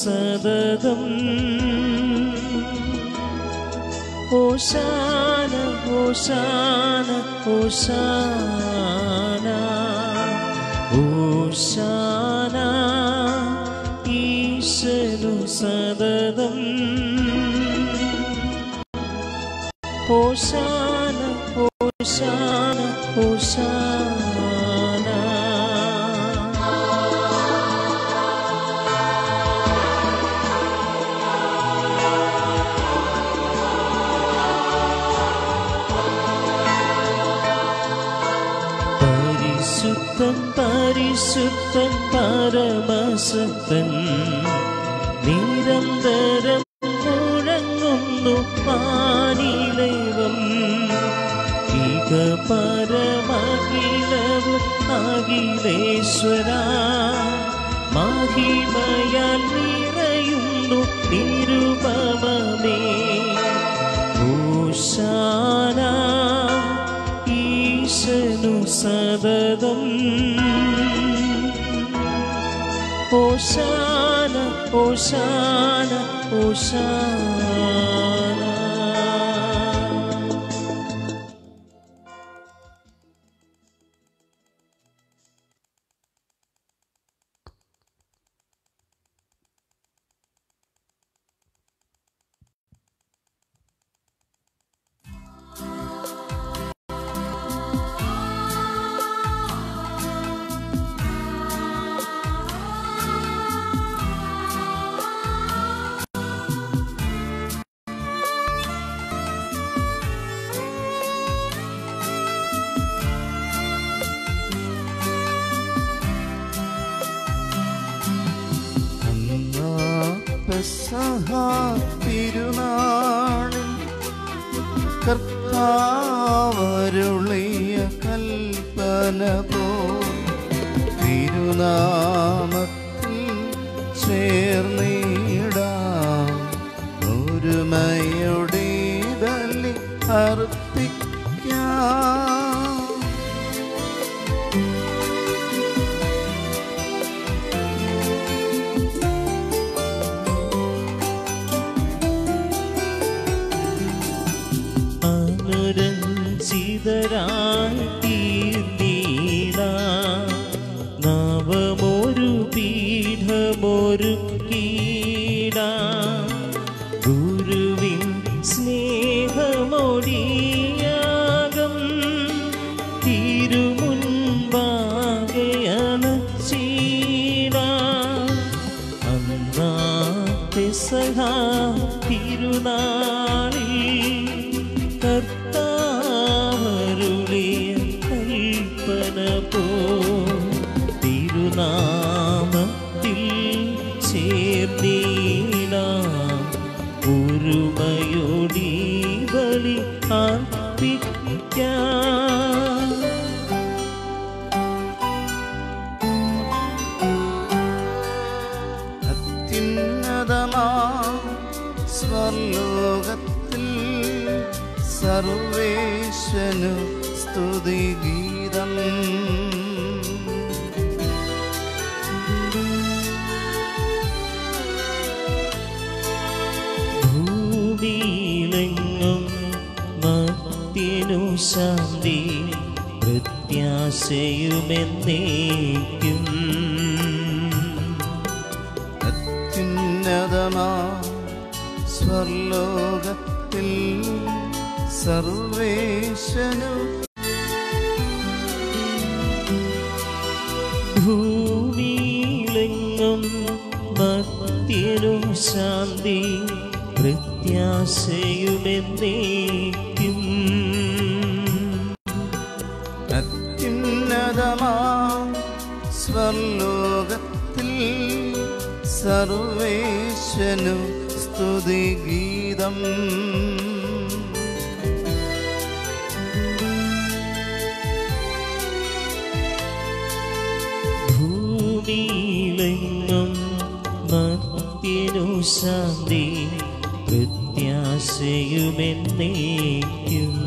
സതതം ഓശാന ഓശാന ഓശാന ഓശാന ഈശനു സതതം ഓശാന ഓശാന ഓശാന പരിശുദ്ധൻ പരിശുദ്ധൻ പരമശക്തൻ നിരന്തരം മുഴങ്ങുന്നു പാനിലൈവം ഇക പരമഖിലവും അഖിലേശ്വര മഹിമയാൽ നിറയുന്നു നിരുപമമേ ഓശാന ഈശനു സതതം ഓശാന ഓശാന ഓശാന പെസഹ തിരുനാളിൽ കർത്താവരുളിയ കൽപ്പന പോ തിരുനാമത്തിൽ ചേർന്നിടാം ഒരുമയുടെ ബലി അർപ്പിക്കാം അനുരഞ്ജിതരായി തീർന്നീട നവമൊരു പീഠമൊരു കീട ഗുരുവിൻ സ്നേഹമൊടിയാകം തിരുമുൻപാകെ അണച്ചീട അന്നാത്തെ സഹാ തിരുനാളിൽ കർത്താവരുളിയ കൽപ്പന പോ തിരുനാമത്തിൽ ചേർന്നീടാം ഒരുമയോടി ബലി അർപ്പിക്കാം അത്യുന്നതമാ സ്വർലോകത്തിൽ സർവേശനു സ്തുതിഗീതം ഭൂമിയിലെങ്ങും മർത്യനു ശാന്തി പ്രത്യാശയുമെന്നേക്കും അത്യുന്നതമാ സ്വർലോകത്തിൽ സർവേശനു ഭൂമിയിലെങ്ങും മർത്യനു ശാന്തി പ്രത്യാശയുമെന്നേക്കും അത്യുന്നതമാ സ്വർലോകത്തിൽ സർവേശനു സ്തുതിഗീതം ഭൂമിയിലെങ്ങും മർത്യനു ശാന്തി പ്രത്യാശയുമെന്നേക്കും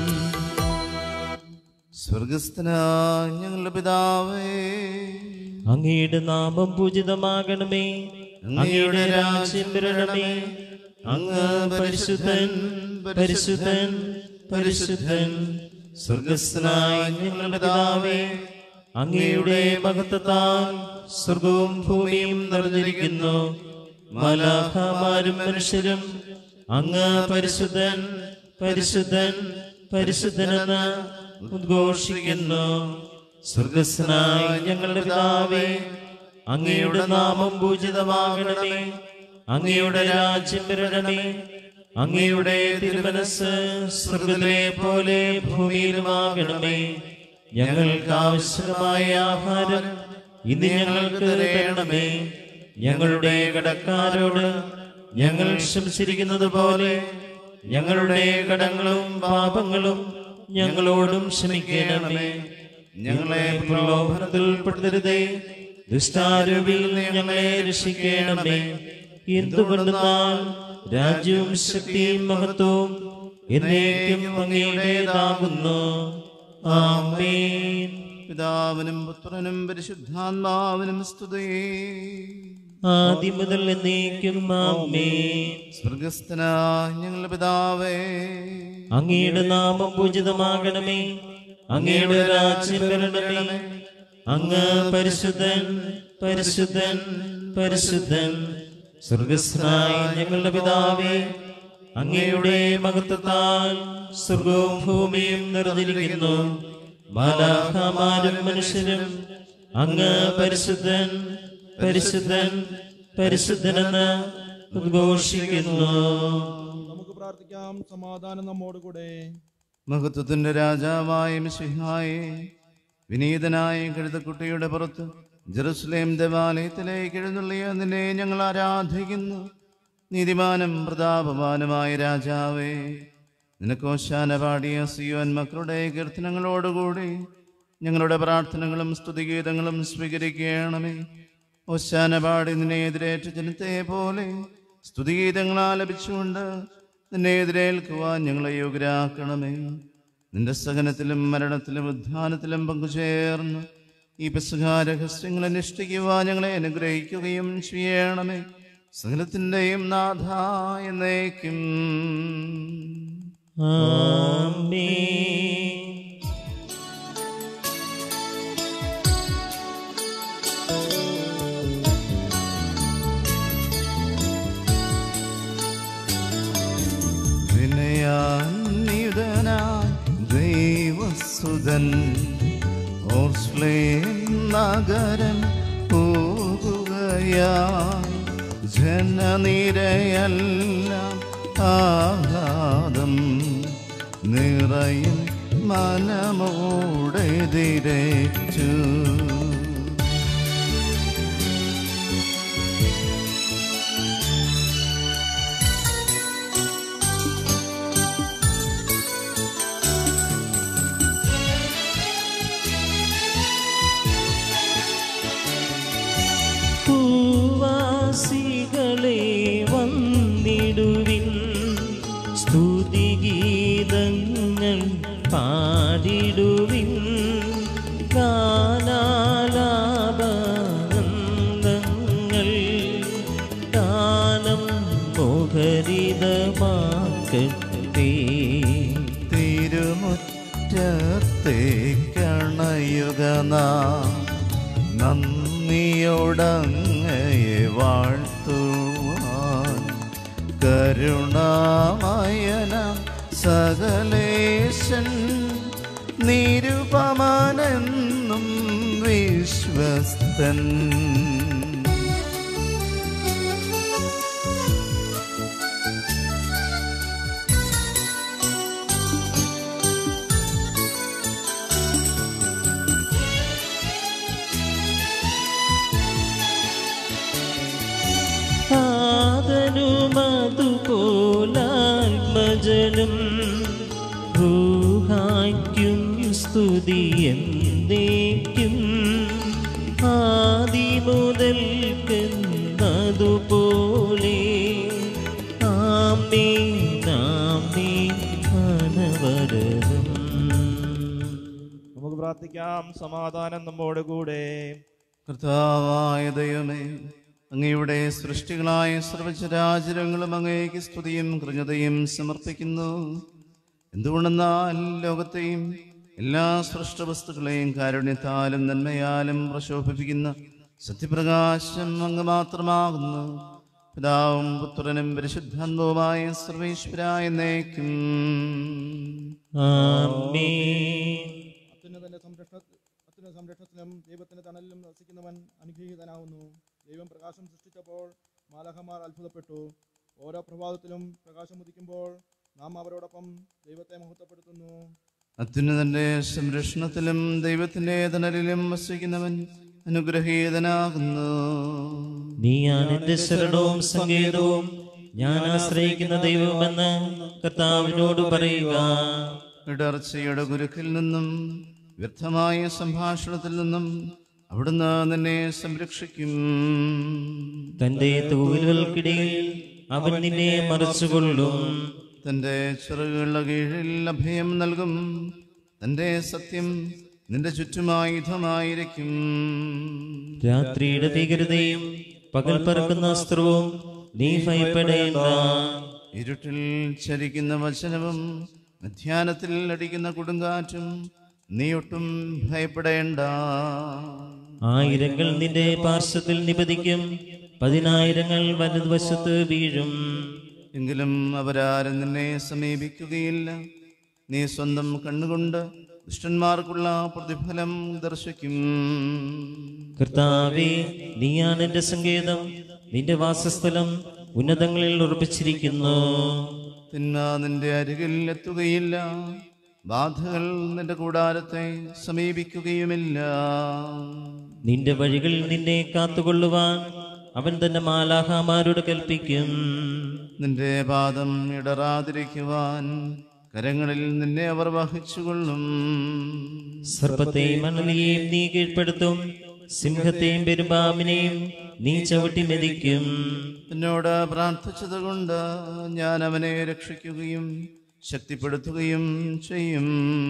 സ്വർഗസ്ഥനായ ഞങ്ങളുടെ പിതാവേ അങ്ങയുടെ നാമം പൂജിതമാകണമേ അങ്ങയുടെ രാജ്യം വരണമേ അങ്ങ് പരിശുദ്ധൻ പരിശുദ്ധൻ പരിശുദ്ധൻ സ്വർഗസ്നായ ഞങ്ങളുടെ പിതാവേ അങ്ങയുടെ മഹത്വത്താൽ സ്വർഗവും ഭൂമിയും നിറഞ്ഞിരിക്കുന്നു മലാഹമാരും മനുഷ്യരും അങ്ങ് പരിശുദ്ധൻ പരിശുദ്ധൻ പരിശുദ്ധനെന്ന് ഉദ്ഘോഷിക്കുന്നു സ്വർഗസ്നായ ഞങ്ങളുടെ പിതാവേ അങ്ങയുടെ നാമം പൂജിതമാകണമേ അങ്ങയുടെ രാജ്യം വരണമേ അങ്ങയുടെ തിരുമനസ് സ്വർഗത്തിലെ പോലെ ഭൂമിയിലുമാകണമേ ഞങ്ങൾക്ക് ആവശ്യമായ ആഹാരം ഇന്ന് ഞങ്ങൾക്ക് തരണമേ ഞങ്ങളുടെ കടക്കാരോട് ഞങ്ങൾ ക്ഷമിച്ചിരിക്കുന്നത് പോലെ ഞങ്ങളുടെ കടങ്ങളും പാപങ്ങളും ഞങ്ങളോടും ക്ഷമിക്കണമേ ഞങ്ങളെ പ്രലോഭനത്തിൽ പെടുത്തരുതേ ദുഷ്ടാരൂപിയിൽ നിന്ന് ഞങ്ങളെ രക്ഷിക്കണമേ എന്തുകൊണ്ടെന്നാൽ രാജ്യവും ശക്തിയും മഹത്വവും എന്നേക്കും അങ്ങയുടേതാകുന്നു ആമേൻ പിതാവിനും പുത്രനും പരിശുദ്ധാത്മാവിനും സ്തുതി ആദ്യം മുതൽ എന്നേക്കും ആമേൻ സ്വർഗസ്ഥനായ ഞങ്ങളുടെ പിതാവേ അങ്ങയുടെ നാമം പൂജിതമാകണമേ അങ്ങയുടെ രാജ്യം വരണമേ അങ്ങ് പരിശുദ്ധൻ പരിശുദ്ധൻ പരിശുദ്ധൻ സ്വർഗസ്നായ ഞങ്ങളുടെ പിതാവേ അങ്ങയുടെ മഹത്വത്താൽ സ്വർഗവും ഭൂമിയും നിറഞ്ഞിരിക്കുന്നു മാലാഖമാരും മനുഷ്യരും അങ്ങ് പരിശുദ്ധൻ പരിശുദ്ധൻ പരിശുദ്ധനെന്ന് ഉദ്ഘോഷിക്കുന്നു നമുക്ക് പ്രാർത്ഥിക്കാം സമാധാനം നമ്മോടുകൂടെ മഹത്വത്തിന്റെ രാജാവായ മിശിഹായെ വിനീതനായ കഴുതക്കുട്ടിയുടെ പുറത്ത് ജെറുസലേം ദേവാലയത്തിലേക്ക് എഴുന്നള്ളിയ നിന്നെ ഞങ്ങൾ ആരാധിക്കുന്നു നീതിമാനും പ്രതാപവാനുമായ രാജാവേ നിനക്കോശാന പാടിയ സിയോൻ മക്കളുടെ കീർത്തനങ്ങളോടുകൂടി ഞങ്ങളുടെ പ്രാർത്ഥനകളും സ്തുതിഗീതങ്ങളും സ്വീകരിക്കണമേ ഓശാന പാടി നിന്നെ എതിരേറ്റ ജനത്തെ പോലെ സ്തുതിഗീതങ്ങൾ ആലപിച്ചുകൊണ്ട് നിന്നെ എതിരേൽക്കുവാൻ ഞങ്ങളെ യോഗ്യരാക്കണമേ നിന്റെ സഹനത്തിലും മരണത്തിലും ഉദ്ധാനത്തിലും പങ്കുചേർന്ന് ഈ പെസുകാരഹസ്യങ്ങൾ അനുഷ്ഠിക്കുവാൻ ഞങ്ങളെ അനുഗ്രഹിക്കുകയും ചെയ്യണമേ സകലത്തിൻ്റെയും നാഥ എന്നേക്കും ആമേൻ വിനയാന്വിതനായ ദൈവസുതൻ ഓർസ്ലേം നഗരം പോകുകയായി ജനനിരയെല്ലാം ആഹ്ലാദം നിറയും മനമോടെതിരേറ്റു ഭൂവാസികളെ വന്നിടുവിൻ സ്തുതിഗീതങ്ങൾ പാടിടുവിൻ ഗാനാലാപനന്ദങ്ങൾ ഗാനം മുഖരിതമാക്കട്ടെ തിരുമുറ്റത്തേക്കണയുക നാം നന്ദിയോടങ്ങയെ വാഴ്ത്തുവാൻ കരുണാമയന സകലേശൻ നിരുപമനെന്നും വിശ്വസ്തൻ ആദനുമതുപോലാത്മജനും റൂഹായ്ക്കും സ്തുതി എന്നേക്കും ആദിമുതൽക്കെന്നതുപോലെ ആമേ നാമേ അനവരതം നമുക്ക് പ്രാർത്ഥിക്കാം സമാധാനം നമ്മോടുകൂടെ കർത്താവായ ദൈവമേ അങ്ങയുടെ സൃഷ്ടികളായ സർവചരാചരങ്ങളും അങ്ങേക്ക് സ്തുതിയും കൃതയും സമർപ്പിക്കുന്നു എന്തുകൊണ്ടെന്നാൽ ലോകത്തെയും എല്ലാ സൃഷ്ടവസ്തുക്കളെയും കാരുണ്യത്താലും നന്മയാലും പ്രശോഭിപ്പിക്കുന്ന സത്യപ്രകാശം അങ്ങ് മാത്രമാകുന്നു പിതാവും പുത്രനും പരിശുദ്ധാത്മവുമായ സർവേശ്വരായ എന്നേക്കും ആമേൻ അത്യുന്നതന്റെ സംരക്ഷണ അത്യുന്ന സംരക്ഷണത്തിലും ദൈവത്തിന്റെ തണലിലും വസിക്കുന്നവൻ അനുഗ്രഹീതനാവുന്നു ദൈവം പ്രകാശം സൃഷ്ടിച്ചപ്പോൾ മാലഹമാർ അത്ഭുതപ്പെട്ടു ഓരോ പ്രഭാതത്തിലും പ്രകാശം ഉദിക്കുമ്പോൾ നാം അവരോടൊപ്പം ദൈവത്തെ മഹത്വപ്പെടുത്തുന്നു അത്യുന്നതന്റെ സംരക്ഷണത്തിലും ദൈവത്തിന്റെ തണലിലും വസിക്കുന്നവൻ അനുഗ്രഹീതനാകുന്നു നീയാണ് എന്റെ ശരണവും സങ്കേതവും ഞാൻ ആശ്രയിക്കുന്ന ദൈവമെന്ന് കർത്താവിനോട് പറയുക ഇടർച്ചയുടെ ഗുരുക്കിൽ നിന്നും വ്യർത്ഥമായ സംഭാഷണത്തിൽ നിന്നും അവിടുന്ന് നിന്നെ സംരക്ഷിക്കും തന്റെ തൂവലുകൾക്കിടയിൽ അവൻ നിന്നെ മറച്ചുകൊള്ളും തന്റെ ചിറകുകളുടെ കീഴിൽ അഭയം നൽകും തന്റെ സത്യം നിന്റെ ചുറ്റുമായുധമായിരിക്കും രാത്രിയുടെ ഭീകരതയും പകൽ പറക്കുന്ന അസ്ത്രവും നീ ഭയപ്പെടേണ്ട ഇരുട്ടിൽ ചരിക്കുന്ന വചനവും മധ്യാനത്തിൽ അടിക്കുന്ന കൊടുങ്കാറ്റും നീ ഒട്ടും ഭയപ്പെടേണ്ട ആയിരങ്ങൾ നിന്റെ പാർശ്വത്തിൽ നിപതിക്കും പതിനായിരങ്ങൾ വലതുവശത്ത് വീഴും എങ്കിലും അവരാരും നിന്നെ സമീപിക്കുകയില്ല നീ സ്വന്തം കണ്ണുകൊണ്ട് ദുഷ്ടന്മാർക്കുള്ള പ്രതിഫലം ദർശിക്കും കർത്താവേ നീയാണ് എന്റെ സങ്കേതം നിന്റെ വാസസ്ഥലം ഉന്നതങ്ങളിൽ ഉറപ്പിച്ചിരിക്കുന്നു തിന്മ നിന്റെ അരികിൽ എത്തുകയില്ല ബാധകൾ നിന്റെ കൂടാരത്തെ സമീപിക്കുകയുമില്ല നിന്റെ വഴികളിൽ നിന്നെ കാത്തുകൊള്ളുവാൻ അവൻ തന്റെ മാലാഹാമാരോട് കൽപ്പിക്കും നിന്റെ പാദം ഇടറാതിരിക്കുവാൻ കരങ്ങളിൽ നിന്നെ അവർ വഹിച്ചുകൊള്ളും സർപ്പത്തെയും മണലിയെയും നീ കീഴ്പ്പെടുത്തും സിംഹത്തെയും പെരുമ്പാമ്പിനെയും നീ ചവിട്ടി മെതിക്കും എന്നോട് പ്രാർത്ഥിച്ചതുകൊണ്ട് ഞാൻ അവനെ രക്ഷിക്കുകയും ശക്തിപ്പെടുത്തുകയും ചെയ്യും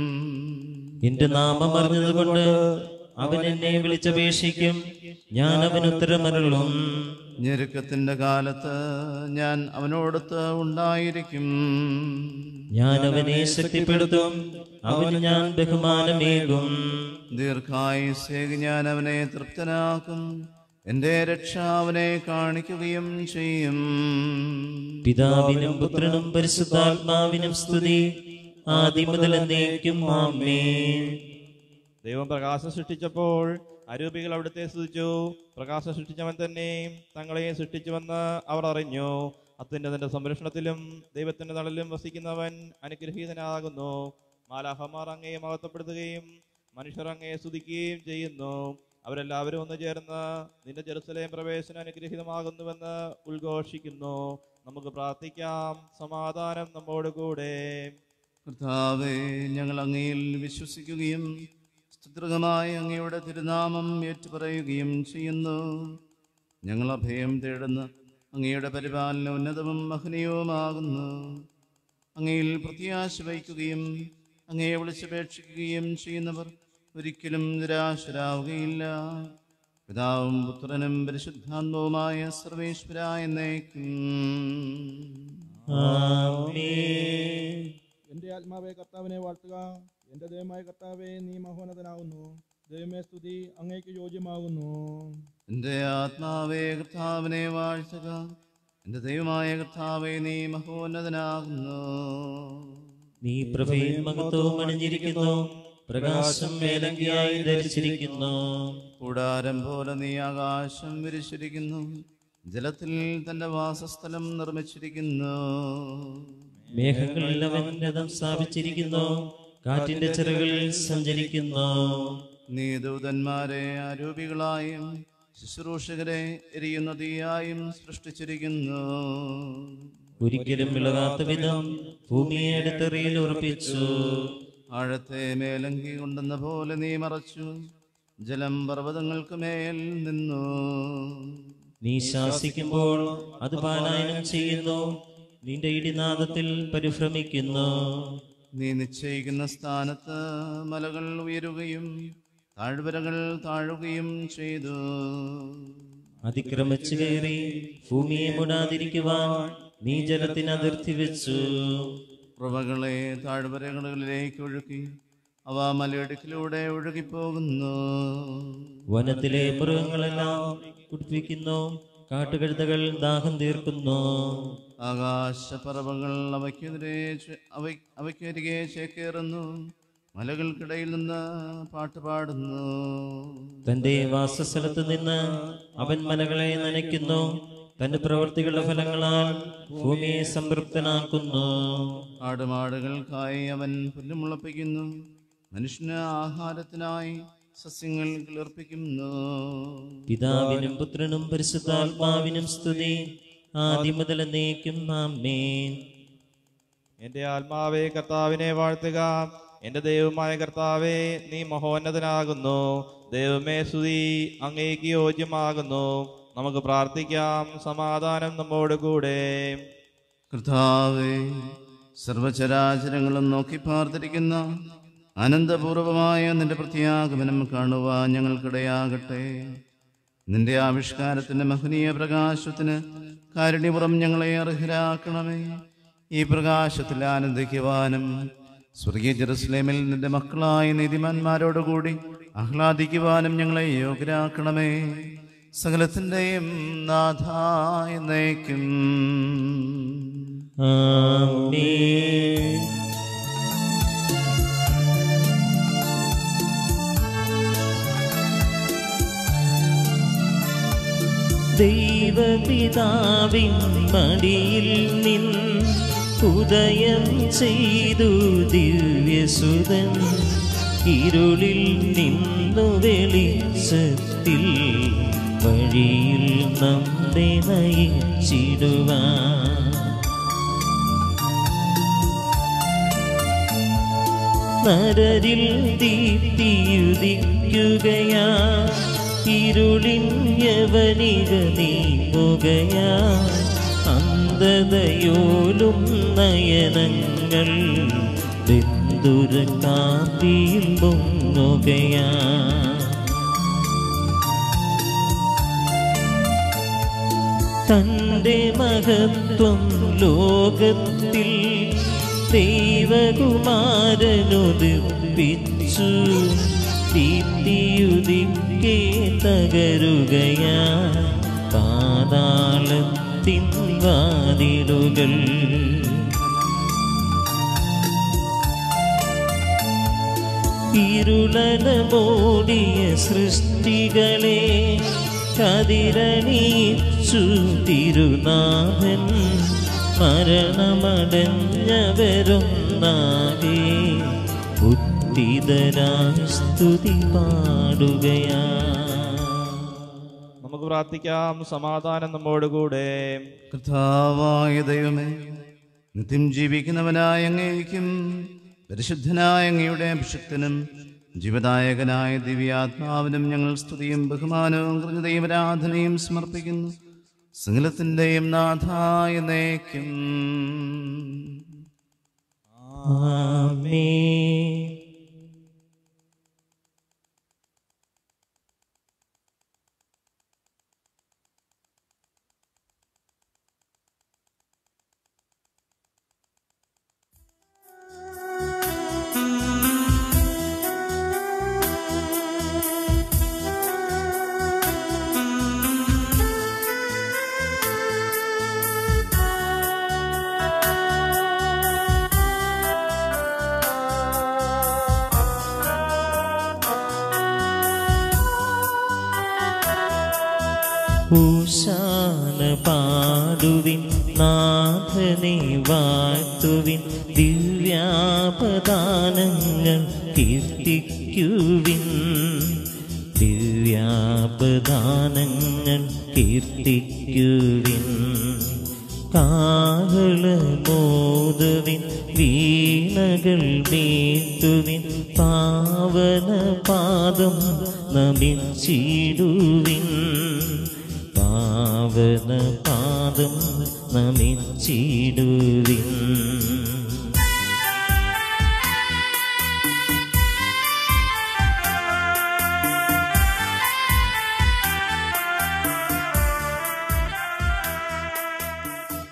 എന്റെ നാമം അറിഞ്ഞതുകൊണ്ട് അവൻ എന്നെ വിളിച്ചപേക്ഷിക്കും ഞാൻ അവന് ഉത്തരമരുളും ഞെരുക്കത്തിന്റെ കാലത്ത് ഞാൻ അവനോടൊത്ത് ഉണ്ടായിരിക്കും ഞാൻ അവനെ ശക്തിപ്പെടുത്തും അവന് ഞാൻ ബഹുമാനമേകും ദീർഘായുസേക്ക് ഞാൻ അവനെ തൃപ്തനാക്കും എന്റെ രക്ഷ അവനെ കാണിക്കുകയും ചെയ്യും പിതാവിനും പുത്രനും പരിശുദ്ധാത്മാവിനും സ്തുതി ആദ്യം മുതൽ എന്നേക്കും ആമേൻ ദൈവം പ്രകാശം സൃഷ്ടിച്ചപ്പോൾ അരൂപികൾ അവിടുത്തെ സ്തുതിച്ചു പ്രകാശം സൃഷ്ടിച്ചവൻ തന്നെ തങ്ങളെ സൃഷ്ടിച്ചുവെന്ന് അവർ അറിഞ്ഞു അത്യുന്നതന്റെ സംരക്ഷണത്തിലും ദൈവത്തിന്റെ തണലിലും വസിക്കുന്നവൻ അനുഗ്രഹീതനാകുന്നു മാലാഹമാർ അങ്ങയെ മഹത്വപ്പെടുത്തുകയും മനുഷ്യർ അങ്ങയെ സ്തുതിക്കുകയും ചെയ്യുന്നു അവരെല്ലാവരും ഒന്ന് ചേർന്ന് നിന്റെ ജെറുസലേം പ്രവേശനം അനുഗ്രഹീതമാകുന്നുവെന്ന് ഉദ്ഘോഷിക്കുന്നു നമുക്ക് പ്രാർത്ഥിക്കാം സമാധാനം നമ്മോട് കൂടെ കർത്താവെ ഞങ്ങൾ അങ്ങയിൽ വിശ്വസിക്കുകയും സ്തുതൃകമായ അങ്ങയുടെ തിരുനാമം ഏറ്റുപറയുകയും ചെയ്യുന്നു ഞങ്ങൾ അഭയം തേടുന്ന അങ്ങയുടെ പരിപാലന ഉന്നതവും മഹനീയവുമാകുന്നു അങ്ങയിൽ പ്രത്യാശ വയ്ക്കുകയും അങ്ങയെ വിളിച്ചപേക്ഷിക്കുകയും ചെയ്യുന്നവർ ഒരിക്കലും നിരാശരാവുകയില്ല പിതാവും പുത്രനും പരിശുദ്ധാത്മവുമായ സർവേശ്വര എന്നേക്കും ആമേൻ എന്റെ ആത്മാവെ കർത്താവിനെ വാഴ്ത്തുക എന്റെ ദൈവമായ കർത്താവെ നീ മഹോന്നതനാകുന്നു ദൈവമേ സ്തുതി അങ്ങേക്ക് യോഗ്യമാകുന്നു എന്റെ ആത്മാവേ കർത്താവിനെ വാഴ്ത്തുക എന്റെ ദൈവമായ കർത്താവെ നീ മഹോന്നതനാകുന്നു നീ പ്രഭയിൽ മഹത്വവും അണിഞ്ഞിരിക്കുന്നു പ്രകാശം മേലങ്കിയായി ധരിച്ചിരിക്കുന്നു കൂടാരം പോലെ നീ ആകാശം വിരിച്ചിരിക്കുന്നു ജലത്തിൽ തന്റെ വാസസ്ഥലം നിർമ്മിച്ചിരിക്കുന്നു മേഘങ്ങളിൽ അവൻ രഥം സ്ഥാപിച്ചിരിക്കുന്നു കാറ്റിന്റെ ചിറകളിൽ സഞ്ചരിക്കുന്നു നീ ദൂതന്മാരെ ആരൂപികളായും ശുശ്രൂഷകരെ എരിയുന്ന തീയായും സൃഷ്ടിച്ചിരിക്കുന്നു ഒരിക്കലും ഇളകാത്ത വിധം ഭൂമിയെ അടുത്തെറിയിൽ ഉറപ്പിച്ചു ആഴത്തെ മേലങ്കി കൊണ്ടെന്ന പോലെ നീ മറച്ചു ജലം പർവ്വതങ്ങൾക്ക് മേൽ നിന്നു നീ ശാസിക്കുമ്പോൾ അത് പാലായനം ചെയ്യുന്നു നിന്റെ ഇടിനാദത്തിൽ പരിഭ്രമിക്കുന്നു നീ നിശ്ചയിക്കുന്ന സ്ഥാനത്ത് മലകൾ ഉയരുകയും താഴ്വരകൾ താഴുകയും ചെയ്തു അതിക്രമിച്ചു കയറി ഭൂമിയെ മുടാതിരിക്കുവാൻ നീ ജലത്തിന് അതിർത്തി വെച്ചു പ്രഭകളെ താഴ്വരകളിലേക്ക് ഒഴുക്കി അവ മലയിടുക്കിലൂടെ ഒഴുകിപ്പോകുന്നു വനത്തിലെ മൃഗങ്ങളെല്ലാം കുടിപ്പിക്കുന്നു കാട്ടുകഴുതകൾ ദാഹം തീർക്കുന്നു ആകാശപ്പറവകൾ അവയ്ക്കെതിരെ ചെ- അവ- അവയ്ക്കരികെ ചേക്കേറുന്നു മലകൾക്കിടയിൽ നിന്ന് പാട്ട് പാടുന്നു തന്റെ വാസസ്ഥലത്ത് നിന്ന് അവൻ മലകളെ നനയ്ക്കുന്നു തന്റെ പ്രവൃത്തികളുടെ ഫലങ്ങളാൽ ഭൂമിയെ സംതൃപ്തനാക്കുന്നു ആടുമാടുകൾക്കായി അവൻ പുല്ലുമുളപ്പിക്കുന്നു മനുഷ്യന് ആഹാരത്തിനായി സസ്യങ്ങൾ കിളിർപ്പിക്കുന്നു പിതാവിനും പുത്രനും പരിശുദ്ധാത്മാവിനും സ്തുതി ആദ്യം മുതൽ എന്നേക്കും ആമേൻ എന്റെ ആത്മാവേ കർത്താവിനെ വാഴ്ത്തുക എന്റെ ദൈവമായ കർത്താവേ നീ മഹോന്നതനാകുന്നു ദൈവമേ സ്തുതി അങ്ങേക്ക് യോജ്യമാകുന്നു നമുക്ക് പ്രാർത്ഥിക്കാം സമാധാനം നമ്മോട് കൂടെ കർത്താവേ സർവചരാചരങ്ങളും നോക്കി പാർത്തിരിക്കുന്ന അനന്തപൂർവമായ നിന്റെ പ്രത്യാഗമനം കാണുവാൻ ഞങ്ങൾക്കിടയാകട്ടെ നിന്റെ ആവിഷ്കാരത്തിന്റെ മഹനീയ പ്രകാശത്തിന് കാരുണ്യപുറം ഞങ്ങളെ അർഹരാക്കണമേ ഈ പ്രകാശത്തിൽ ആനന്ദിക്കുവാനും സ്വർഗീയ ജെറുസലേമിൽ നിന്റെ മക്കളായ നീതിമാന്മാരോടുകൂടി ആഹ്ലാദിക്കുവാനും ഞങ്ങളെ യോഗ്യരാക്കണമേ സകലത്തിൻ്റെയും നാഥായ നയിക്കും ആമേൻ ദൈവപിതാവിൻ മടിയിൽ നിൻ ഉദയം ചെയ്തു ദിവ്യസുതൻ ഇരുളിൽ നിന്നു വെളിച്ചത്തിൽ വഴിയിൽ നമ്മെ നയിച്ചിടുവാൻ നരരിൽ ദീപ്തിയുദിക്കുകയാ ഇരുളിൻ യവനിക നീങ്ങുകയാ അന്ധതയോലും നയനങ്ങൾ ബന്ധുര കാപ്പിയിൽ മുങ്ങുകയാ തന്റെ മഹത്വം ലോകത്തിൽ ദൈവകുമാരനുദിപ്പിച്ചു ദീപ്തിയുദിക്കെ തകരുകയാ പാതാളത്തിൻ വാതിലുകൾ ഇരുളനമോടിയ സൃഷ്ടികളെ കതിരണിയിച്ചു തിരുനാഥൻ മരണമടഞ്ഞവരൊന്നാകെ ഉത്തിതരായി സ്തുതി പാടുകയാ നമുക്ക് പ്രാർത്ഥിക്കാം സമാധാനം നമ്മോട് കൂടെ കർത്താവായ ദൈവമേ നിത്യം ജീവിക്കുന്നവനായ അങ്ങേക്കും പരിശുദ്ധനായ അങ്ങയുടെ അഭിഷക്തനും ജീവദായകനായ ദിവ്യാത്മാവിനും ഞങ്ങൾ സ്തുതിയും ബഹുമാനവും കൃതയും ആരാധനയും സമർപ്പിക്കുന്നു സകലത്തിൻ്റെയും നാഥായ നയിക്കും ആമേൻ ഊശാന പാടുവിൻ നാഥനെ വാഴ്ത്തുവിൻ ദിവ്യാപദാനങ്ങൾ കീർത്തിക്കുവിൻ ദിവ്യാപദാനങ്ങൾ കീർത്തിക്കുവിൻ കാഹളമോതുവിൻ വീണകൾ മീട്ടുവിൻ പാവന പാദം നമിച്ചിടുവിൻ പാവന പാദം നമിച്ചിടുവിൻ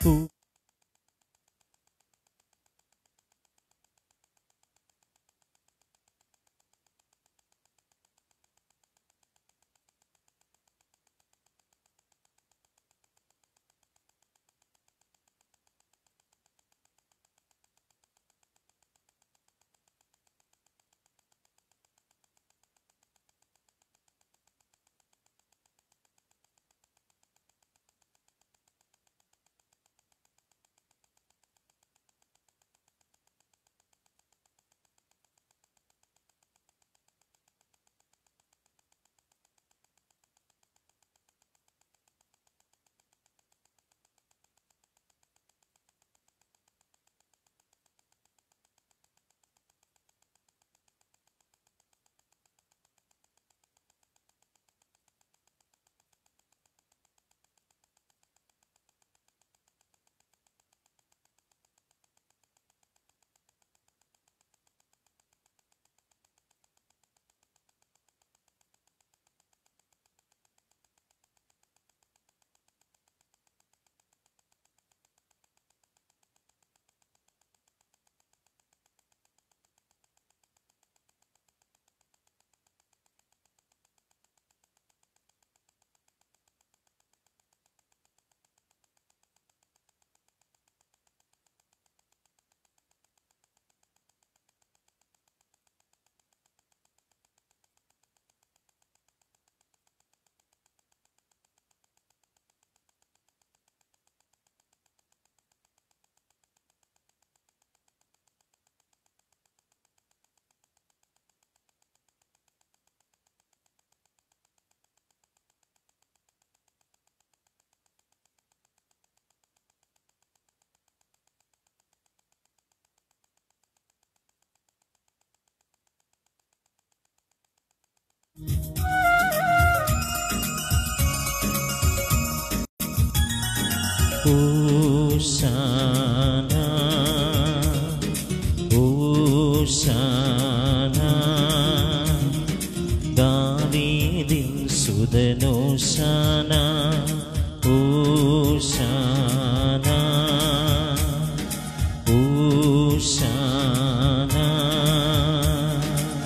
ഓശാന ഓശാന ദാവീദിൻ സുതനോശാന ഓശാന ഓശാന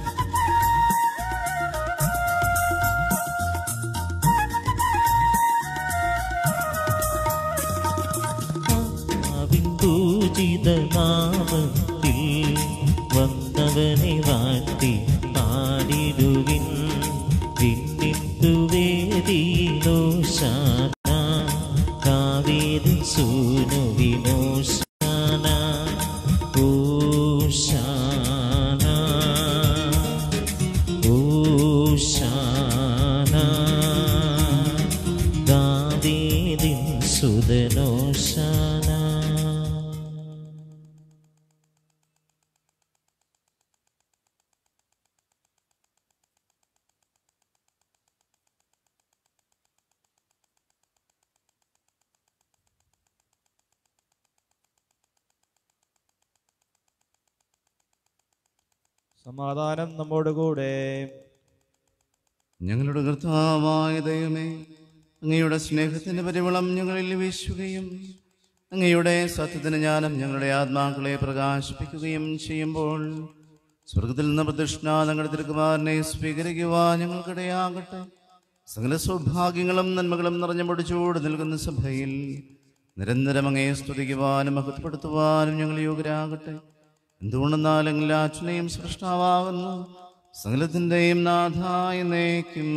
പൂജിതനാമത്തിൽ വന്നവനെ വാഴ്ത്തി പാടിടുവിൻ വിണ്ണിട്ടു വേദിയിലോശാന കാവേരി സൂനുവിനോശാന ഓശാന ഓശാന ദാവീദിൻ സുതനോശാന സമാധാനം നമ്മോടുകൂടെ ഞങ്ങളുടെ കർത്താവായ ദൈവമേ അങ്ങയുടെ സ്നേഹത്തിന്റെ പരിമളം ഞങ്ങളിൽ വീശുകയും അങ്ങയുടെ സത്യത്തിന് ജ്ഞാനം ഞങ്ങളുടെ ആത്മാക്കളെ പ്രകാശിപ്പിക്കുകയും ചെയ്യുമ്പോൾ സ്വർഗത്തിൽ നിന്ന് പ്രതിഷ്ഠ ഞങ്ങളുടെ തിരുക്കുമാരനെ സ്വീകരിക്കുവാൻ ഞങ്ങൾക്കിടയാകട്ടെ സകല സൗഭാഗ്യങ്ങളും നന്മകളും നിറഞ്ഞു പൊടിച്ചോട് നിൽക്കുന്ന സഭയിൽ നിരന്തരം അങ്ങയെ സ്തുതിക്കുവാനും മഹത്വപ്പെടുത്തുവാനും ഞങ്ങൾ യോഗ്യരാകട്ടെ എന്തുകൊണ്ടെന്നാൽ എല്ലാ അച്ഛനെയും സൃഷ്ടാവാകുന്നു സകലത്തിൻ്റെയും നാഥായ നയിക്കും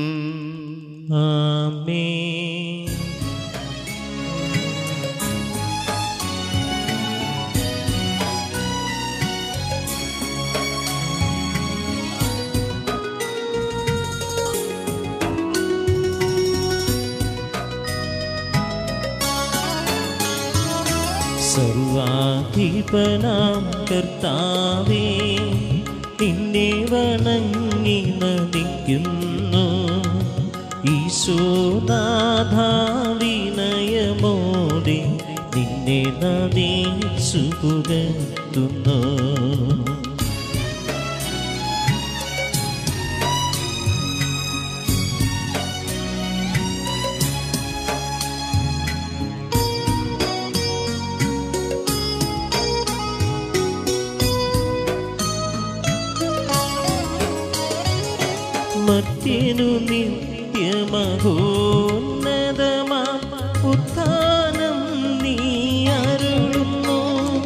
ആമേൻ സർവാധിപനാം കർത്താവേ നിന്നെ വണങ്ങി നദിക്കുന്നു ഈശോനാഥാവിനയമോടെ നിന്നെ നദിച്ചു പുകത്തുന്നു മർത്യനു നിത്യമഹോന്നതമാം ഉത്ഥാനം നീ അരുളുന്നു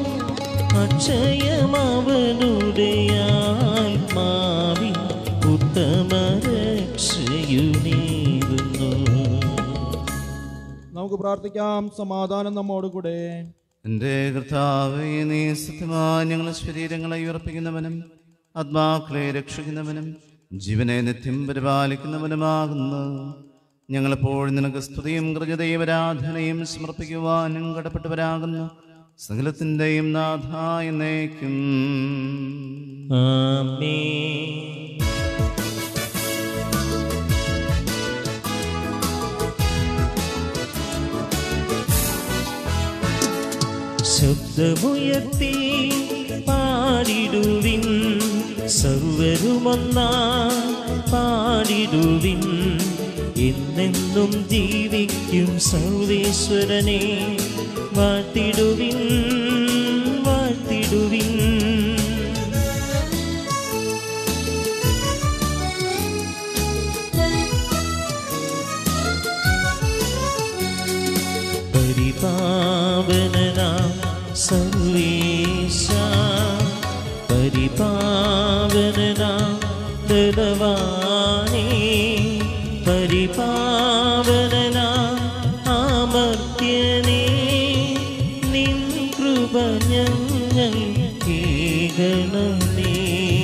അക്ഷയമവനുടെ ആത്മാവിൻ ഉത്തമ രക്ഷയുനേകുന്നു നമുക്ക് പ്രാർത്ഥിക്കാം സമാധാനം നമ്മോടുകൂടെ എന്റെ കർത്താവേ നീ സത്യമായി ഞങ്ങളെ ശരീരങ്ങളെ ഉയർപ്പിക്കുന്നവനും ആത്മാക്കളെ രക്ഷിക്കുന്നവനും ജീവനെ നിത്യം പരിപാലിക്കുന്നവനുമാകുന്നു ഞങ്ങളെപ്പോഴും നിനക്ക് സ്തുതിയും കൃതയും ആരാധനയും സമർപ്പിക്കുവാനും കടപ്പെട്ടവരാകുന്നു സകലത്തിൻ്റെയും നാഥായ എന്നേക്കും ആമേൻ ശബ്ദമുയർത്തി പാടിടുവിൻ സർവരുമൊന്നാ പാടിടുവിൻ എന്നെന്നും ജീവിക്കും സർവേശ്വരനെ വാഴ്ത്തിടുവിൻ വാഴ്ത്തിടുവിൻ പരിപാവനാം സർവേശ പരിപാവനാം ബലവാനേ പരിപാവനാം ആമർത്യനേ നിൻ കൃപ ഞങ്ങൾ കേൾക്കണമേ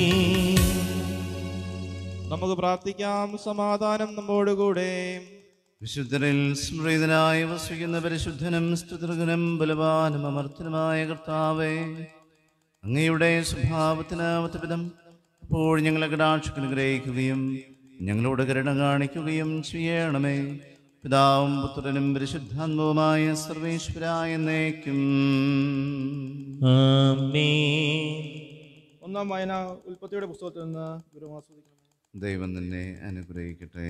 നമുക്ക് പ്രാർത്ഥിക്കാം സമാധാനം നമ്മോടുകൂടെ വിശുദ്ധരിൽ സ്മൃതനായി വസിക്കുന്ന പരിശുദ്ധനും സ്തുതൃകനും ബലവാനും അമർത്തനുമായ കർത്താവേ അങ്ങയുടെ സ്വഭാവത്തിന് വിധം അപ്പോൾ ഞങ്ങളെ കടാക്ഷിക്ക് ഗ്രഹിക്കുകയും ഞങ്ങളോട് കരുണ കാണിക്കുകയും ചെയ്യണമേ പിതാവും പുത്രനും പരിശുദ്ധാത്മവുമായ സർവേശ്വരായ എന്നേക്കും ആമേൻ ഒന്നാം വായന ഉൽപ്പത്തിയുടെ പുസ്തകത്തിൽ നിന്ന് ഗുരുമാസ്വദിക്കണം ദൈവം നിന്നെ അനുഗ്രഹിക്കട്ടെ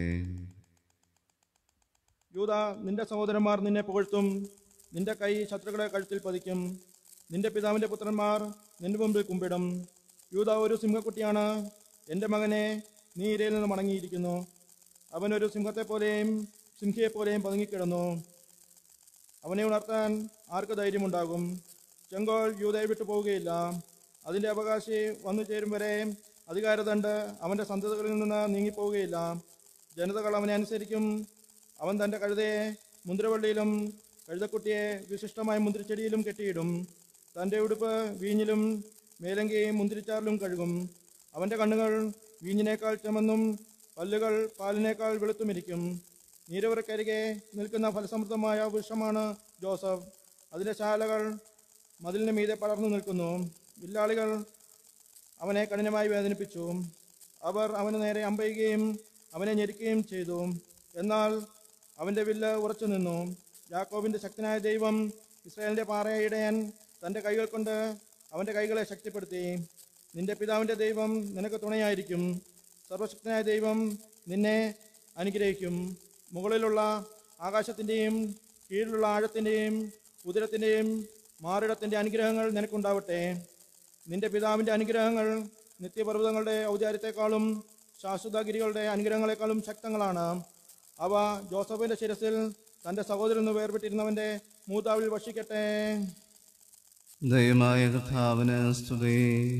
യൂത നിന്റെ സഹോദരന്മാർ നിന്നെ പുകഴ്ത്തും നിന്റെ കൈ ശത്രുക്കളെ കഴുത്തിൽ പതിക്കും നിന്റെ പിതാവിൻ്റെ പുത്രന്മാർ നിന്റെ മുമ്പിൽ കുമ്പിടും യൂത ഒരു സിംഹക്കുട്ടിയാണ് എൻ്റെ മകനെ നീ ഇരയിൽ നിന്ന് മടങ്ങിയിരിക്കുന്നു അവൻ ഒരു സിംഹത്തെപ്പോലെയും സിംഹിയെപ്പോലെയും പതുങ്ങിക്കിടന്നു അവനെ ഉണർത്താൻ ആർക്ക് ധൈര്യമുണ്ടാകും ചെങ്കോൾ യൂതയെ വിട്ടു പോവുകയില്ല അതിൻ്റെ അവകാശി വന്നു ചേരും വരെ അധികാരദണ്ട് അവൻ്റെ സന്തതികളിൽ നിന്ന് നീങ്ങിപ്പോവുകയില്ല ജനതകൾ അവനെ അനുസരിക്കും അവൻ തൻ്റെ കഴുതയെ മുന്തിരവള്ളിയിലും കഴുതക്കുട്ടിയെ വിശിഷ്ടമായ മുന്തിരിച്ചെടിയിലും കെട്ടിയിടും തൻ്റെ ഉടുപ്പ് വീഞ്ഞിലും മേലങ്കി മുന്തിരിച്ചാറിലും കഴുകും അവൻ്റെ കണ്ണുകൾ വീഞ്ഞിനേക്കാൾ ചമന്നും പല്ലുകൾ പാലിനേക്കാൾ വെളുത്തുമിരിക്കും നീരവരക്കരികെ നിൽക്കുന്ന ഫലസമൃദ്ധമായ വൃക്ഷമാണ് ജോസഫ് അതിൻ്റെ ശാലകൾ മതിലിന് മീതെ പടർന്നു നിൽക്കുന്നു വില്ലാളികൾ അവനെ കഠിനമായി വേദനിപ്പിച്ചു അവർ അവന് നേരെ അമ്പയുകയും അവനെ ഞെരിക്കുകയും ചെയ്തു എന്നാൽ അവൻ്റെ വില്ല് ഉറച്ചു നിന്നു യാക്കോബിൻ്റെ ശക്തനായ ദൈവം ഇസ്രായേലിൻ്റെ പാറയിടയൻ തൻ്റെ കൈകൾ കൊണ്ട് അവൻ്റെ കൈകളെ ശക്തിപ്പെടുത്തി നിന്റെ പിതാവിൻ്റെ ദൈവം നിനക്ക് തുണയായിരിക്കും സർവശക്തനായ ദൈവം നിന്നെ അനുഗ്രഹിക്കും മുകളിലുള്ള ആകാശത്തിൻ്റെയും കീഴിലുള്ള ആഴത്തിൻ്റെയും ഉദരത്തിൻ്റെയും മാറിടത്തിൻ്റെ അനുഗ്രഹങ്ങൾ നിനക്കുണ്ടാവട്ടെ നിന്റെ പിതാവിൻ്റെ അനുഗ്രഹങ്ങൾ നിത്യപർവ്വതങ്ങളുടെ ഔദാര്യത്തെക്കാളും ശാശ്വതഗിരികളുടെ അനുഗ്രഹങ്ങളെക്കാളും ശക്തങ്ങളാണ് അവ ജോസഫിന്റെ ശിരസിൽ തന്റെ സഹോദരൻ നിന്ന് വേർപെട്ടിരുന്നവന്റെ മൂതാവിൽ വഷിക്കട്ടെ ദൈവമായ കർത്താവിന് സ്തുതി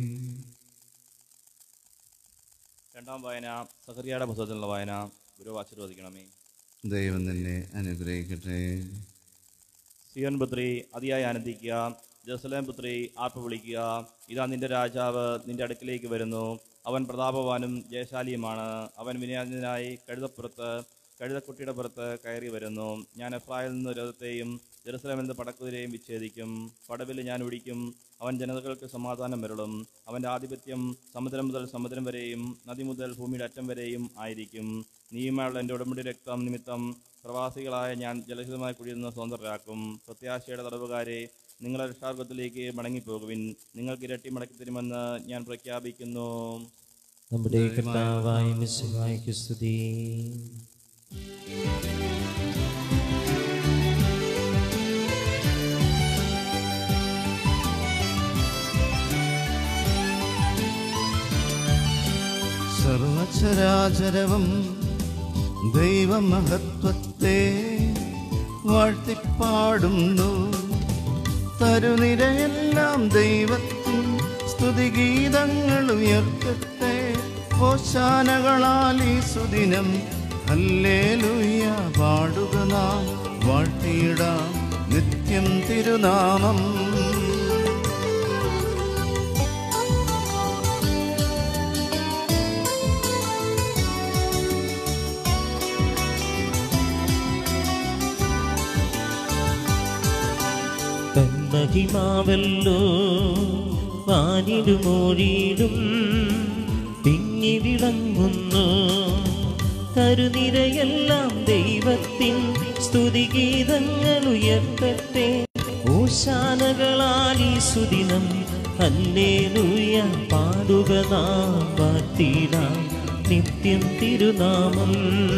രണ്ടാം വായന സഹറിയയുടെ പുസ്തകത്തിലുള്ള വായന ഗുരു ആശീർവദിക്കണമേ ദൈവം നിന്നെ അനുഗ്രഹിക്കട്ടെ സിയോൻ പുത്രി അതിയായി ആനന്ദിക്കുക ജെറുസലേം പുത്രി ആർപ്പ് വിളിക്കുക ഇതാ നിന്റെ രാജാവ് നിന്റെ അടുക്കിലേക്ക് വരുന്നു അവൻ പ്രതാപവാനും ജയശാലിയുമാണ് അവൻ വിനയാജനായി കഴുതപ്പുറത്ത് കഴുതക്കുട്ടിയുടെ പുറത്ത് കയറി വരുന്നു ഞാൻ എഫ്രായിൽ നിന്ന് രഥത്തെയും ജെറുസലേമിൽ നിന്ന് പടക്കുതിരെയും വിച്ഛേദിക്കും പടവിൽ ഞാൻ ഒഴിക്കും അവൻ ജനതകൾക്ക് സമാധാനം വരളും അവൻ്റെ ആധിപത്യം സമുദ്രം മുതൽ സമുദ്രം വരെയും നദി മുതൽ ഭൂമിയുടെ അറ്റം വരെയും ആയിരിക്കും നീയുമായുള്ള എൻ്റെ ഉടമ്പടി രക്തം നിമിത്തം പ്രവാസികളായ ഞാൻ ജലഹിതമായ കുഴിയിൽ നിന്ന് സ്വതന്ത്രരാക്കും പ്രത്യാശയുടെ തടവുകാരെ നിങ്ങളെ രക്ഷാർഗത്തിലേക്ക് മടങ്ങിപ്പോകുവിൻ നിങ്ങൾക്ക് ഇരട്ടി മടക്കി തരുമെന്ന് ഞാൻ പ്രഖ്യാപിക്കുന്നു നമ്മുടെ കർത്താവായ മിശിഹായ്ക്ക് സ്തുതി സർവചരാചരവും ദൈവമഹത്വത്തെ വാഴ്ത്തിപ്പാടുന്നു തരുനിരയെല്ലാം ദൈവത്തിൻ സ്തുതിഗീതങ്ങൾ ഉയർത്തട്ടെ ഓശാനകളാൽ ഈ സുദിനം ഹല്ലേലൂയ പാടുക നാം വാഴ്ത്തിയിടാം നിത്യം തിരുനാമം തന്മഹിമാവല്ലോ വാനിടുമോഴിയിടും തിങ്ങി വിളങ്ങുന്നു കരുനിരയെല്ലാം ദൈവത്തിൻ സ്തുതിഗീതങ്ങൾ ഉയർത്തട്ടെ ഓശാനകളാൽ ഈ സുദിനം ഹല്ലേലൂയ പാടുക നാം വാഴ്ത്തിടാം നിത്യം തിരുനാമം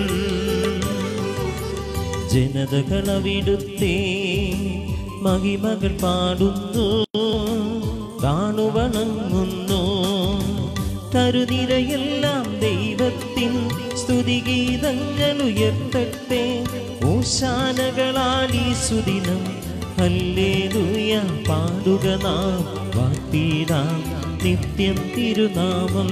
ജനതകളവിടുത്തെ മഹിമകൾ പാടുന്നു കാണുവണങ്ങുന്നു കരുനിരയെല്ലാം ദൈവത്തിൻ സ്തുതിഗീതങ്ങൾ ഉയർത്തട്ടെ ഓശാനകളാൽ ഈ സുദിനം ഹല്ലേലൂയ പാടുക നാം വാഴ്ത്തിടാം നിത്യം തിരുനാമം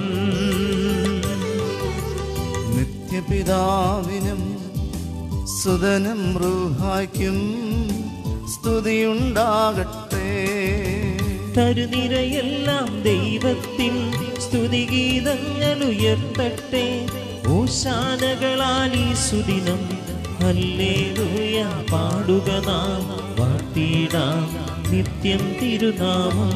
നിത്യപിതാവിനും സുതനും റൂഹായ്ക്കും സ്തുതിയുണ്ടാകട്ടെ കരുനിരയെല്ലാം ദൈവത്തിൻ സ്തുതിഗീതങ്ങൾ ഉയർത്തട്ടെ ഓശാനകളാൽ ഈ സുദിനം ഹല്ലേലൂയ പാടുക നാം വാഴ്ത്തിടാം നിത്യം തിരുനാമം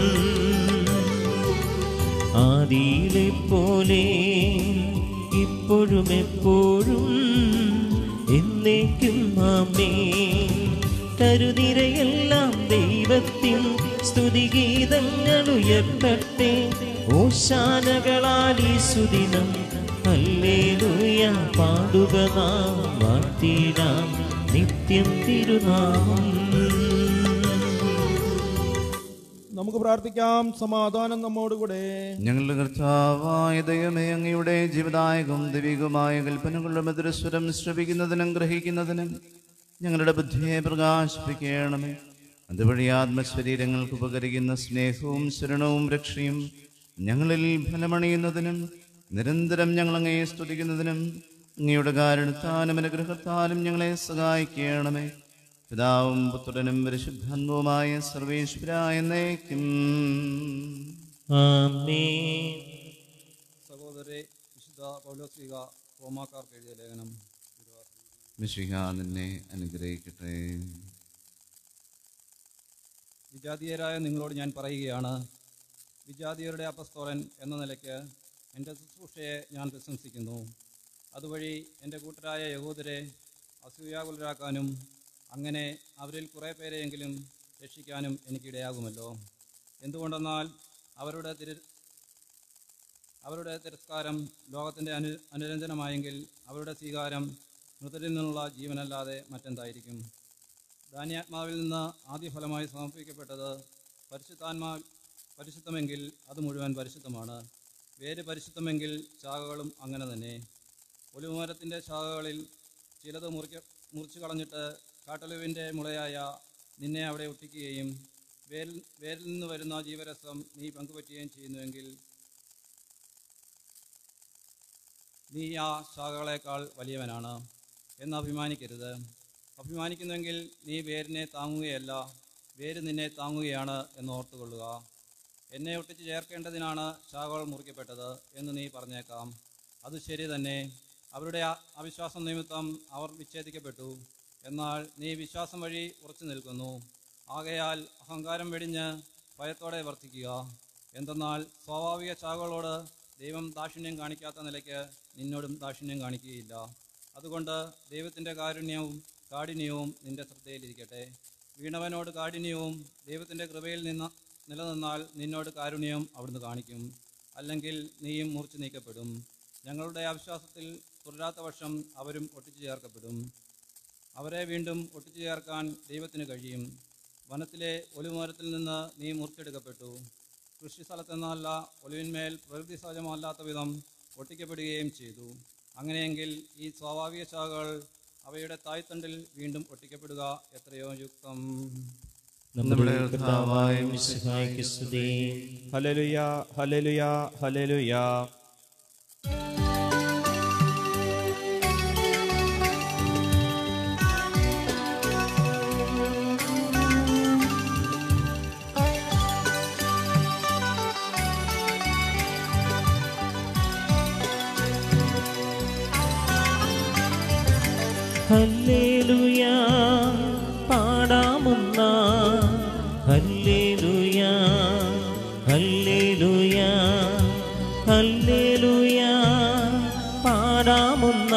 ആദിയിലെ പോലെ ഇപ്പോഴും എപ്പോഴും എന്നേക്കും ആമേ കരുനിരയെല്ലാം ദൈവത്തിൻ സ്തുതിഗീതങ്ങൾ ഉയർത്തട്ടെ ഓശാനകളാൽ ഈ സുദിനം ഹല്ലേലൂയ പാടുക നാം വാഴ്ത്തിടാം നിത്യം തിരുനാമം നമുക്ക് പ്രാർത്ഥിക്കാം സമാധാനം നമ്മോടുകൂടെ ഞങ്ങളുടെ കർത്താവായ ദൈവമേ അങ്ങയുടെ ജീവദായകം ദൈവികമായ കൽപ്പനകളുടെ മധുരസ്വരം ശ്രവിക്കുന്നതിനും ഗ്രഹിക്കുന്നതിനും ഞങ്ങളുടെ ബുദ്ധിയെ പ്രകാശിപ്പിക്കണമേ അതുവഴി ആത്മശരീരങ്ങൾക്ക് ഉപകരിക്കുന്ന സ്നേഹവും ശരണവും രക്ഷയും ഞങ്ങളിൽ ഫലമണിയുന്നതിനും നിരന്തരം ഞങ്ങൾ അങ്ങയെ സ്തുതിക്കുന്നതിനും അങ്ങയുടെ കാരണത്താലും അനുഗ്രഹത്താലും ഞങ്ങളെ സഹായിക്കണമേ പിതാവും പുത്രനും പരിശുദ്ധാത്മവുമായ സർവേശ്വരായ എന്നേക്കും ആമേൻ സഹോദരി വിശുദ്ധ പൗലോസ്ലിക റോമാക്കാർക്ക് എഴുതിയ ലേഖനം മിശിഹ നിന്നെ അനുഗ്രഹിക്കട്ടെ വിജാതീയരായ നിങ്ങളോട് ഞാൻ പറയുകയാണ് വിജാതീയരുടെ അപസ്തോലൻ എന്ന നിലയ്ക്ക് എൻ്റെ ശുശ്രൂഷയെ ഞാൻ പ്രശംസിക്കുന്നു അതുവഴി എൻ്റെ കൂട്ടരായ യഹൂദരെ അസൂയാകുലരാക്കാനും അങ്ങനെ അവരിൽ കുറേ പേരെയെങ്കിലും രക്ഷിക്കാനും എനിക്കിടയാകുമല്ലോ എന്തുകൊണ്ടെന്നാൽ അവരുടെ തിരു അവരുടെ തിരസ്കാരം ലോകത്തിൻ്റെ അനു അനുരഞ്ജനമായെങ്കിൽ അവരുടെ സ്വീകാരം മൃതരിൽ നിന്നുള്ള ജീവനല്ലാതെ മറ്റെന്തായിരിക്കും ധാന്യാത്മാവിൽ നിന്ന് ആദ്യഫലമായി സമർപ്പിക്കപ്പെട്ടത് പരിശുദ്ധാത്മാ പരിശുദ്ധമെങ്കിൽ അത് മുഴുവൻ പരിശുദ്ധമാണ് വേര് പരിശുദ്ധമെങ്കിൽ ശാഖകളും അങ്ങനെ തന്നെ ഒലിവുമരത്തിൻ്റെ ശാഖകളിൽ ചിലത് മുറിക്ക മുറിച്ചു കളഞ്ഞിട്ട് കാട്ടലുവിൻ്റെ മുളയായ നിന്നെ അവിടെ ഒട്ടിക്കുകയും വേരിൽ വേരിൽ നിന്ന് വരുന്ന ജീവരസം നീ പങ്കുപറ്റുകയും ചെയ്യുന്നുവെങ്കിൽ നീ ആ ശാഖകളേക്കാൾ വലിയവനാണ് എന്ന് അഭിമാനിക്കരുത് അഭിമാനിക്കുന്നെങ്കിൽ നീ വേരിനെ താങ്ങുകയല്ല വേര് നിന്നെ താങ്ങുകയാണ് എന്ന് ഓർത്തുകൊള്ളുക എന്നെ ഒട്ടിച്ച് ചേർക്കേണ്ടതിനാണ് ശാഖകൾ മുറിക്കപ്പെട്ടത് എന്ന് നീ പറഞ്ഞേക്കാം അത് ശരി തന്നെ അവരുടെ ആ- അവിശ്വാസം നിമിത്തം അവർ വിച്ഛേദിക്കപ്പെട്ടു എന്നാൽ നീ വിശ്വാസം വഴി ഉറച്ചു നിൽക്കുന്നു ആകയാൽ അഹങ്കാരം വെടിഞ്ഞ് ഭയത്തോടെ വർത്തിക്കുക എന്തെന്നാൽ സ്വാഭാവിക ശാഖകളോട് ദൈവം ദാക്ഷിണ്യം കാണിക്കാത്ത നിലയ്ക്ക് നിന്നോടും ദാക്ഷിണ്യം കാണിക്കുകയില്ല അതുകൊണ്ട് ദൈവത്തിൻ്റെ കാരുണ്യവും കാഠിന്യവും നിന്റെ ശ്രദ്ധയിലിരിക്കട്ടെ വീണവനോട് കാഠിന്യവും ദൈവത്തിൻ്റെ കൃപയിൽ നിന്ന് നിലനിന്നാൽ നിന്നോട് കാരുണ്യവും അവിടുന്ന് കാണിക്കും അല്ലെങ്കിൽ നീയും മുറിച്ചു നീക്കപ്പെടും ഞങ്ങളുടെ അവിശ്വാസത്തിൽ തുടരാത്ത പക്ഷം അവരും ഒട്ടിച്ചു ചേർക്കപ്പെടും അവരെ വീണ്ടും ഒട്ടിച്ചു ചേർക്കാൻ ദൈവത്തിന് കഴിയും വനത്തിലെ ഒലിവുമരത്തിൽ നിന്ന് നീ മുറിച്ചെടുക്കപ്പെട്ടു കൃഷി സ്ഥലത്തെന്നല്ല ഒലിവിന്മേൽ പ്രകൃതി സഹജമല്ലാത്ത വിധം ഒട്ടിക്കപ്പെടുകയും ചെയ്തു അങ്ങനെയെങ്കിൽ ഈ സ്വാഭാവിക ശാഖകൾ അവയുടെ തായ്തണ്ടിൽ വീണ്ടും ഒട്ടിക്കപ്പെടുക എത്രയോ യുക്തം നമ്മുടെ കർത്താവായ മിശിഹായ്ക്ക് സ്തുതി ഹലലുയ ഹലലുയ ഹലലുയ ഹല്ലേലൂയ പാടാമുന്ന ഹല്ലേലൂയ ഹല്ലേലൂയ ഹല്ലേലൂയ പാടാമുന്ന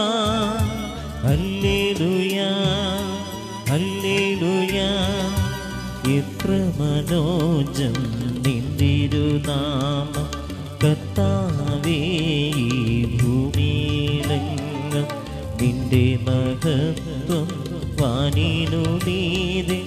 ഹല്ലേലൂയ ഹല്ലേലൂയ എത്ര മനോജം നിന്തിരുനാമം കർത്താവേ ഈ ഭൂമിയിലെങ്ങും നിന്റെ മഹത്വം വാനിനു നീതെ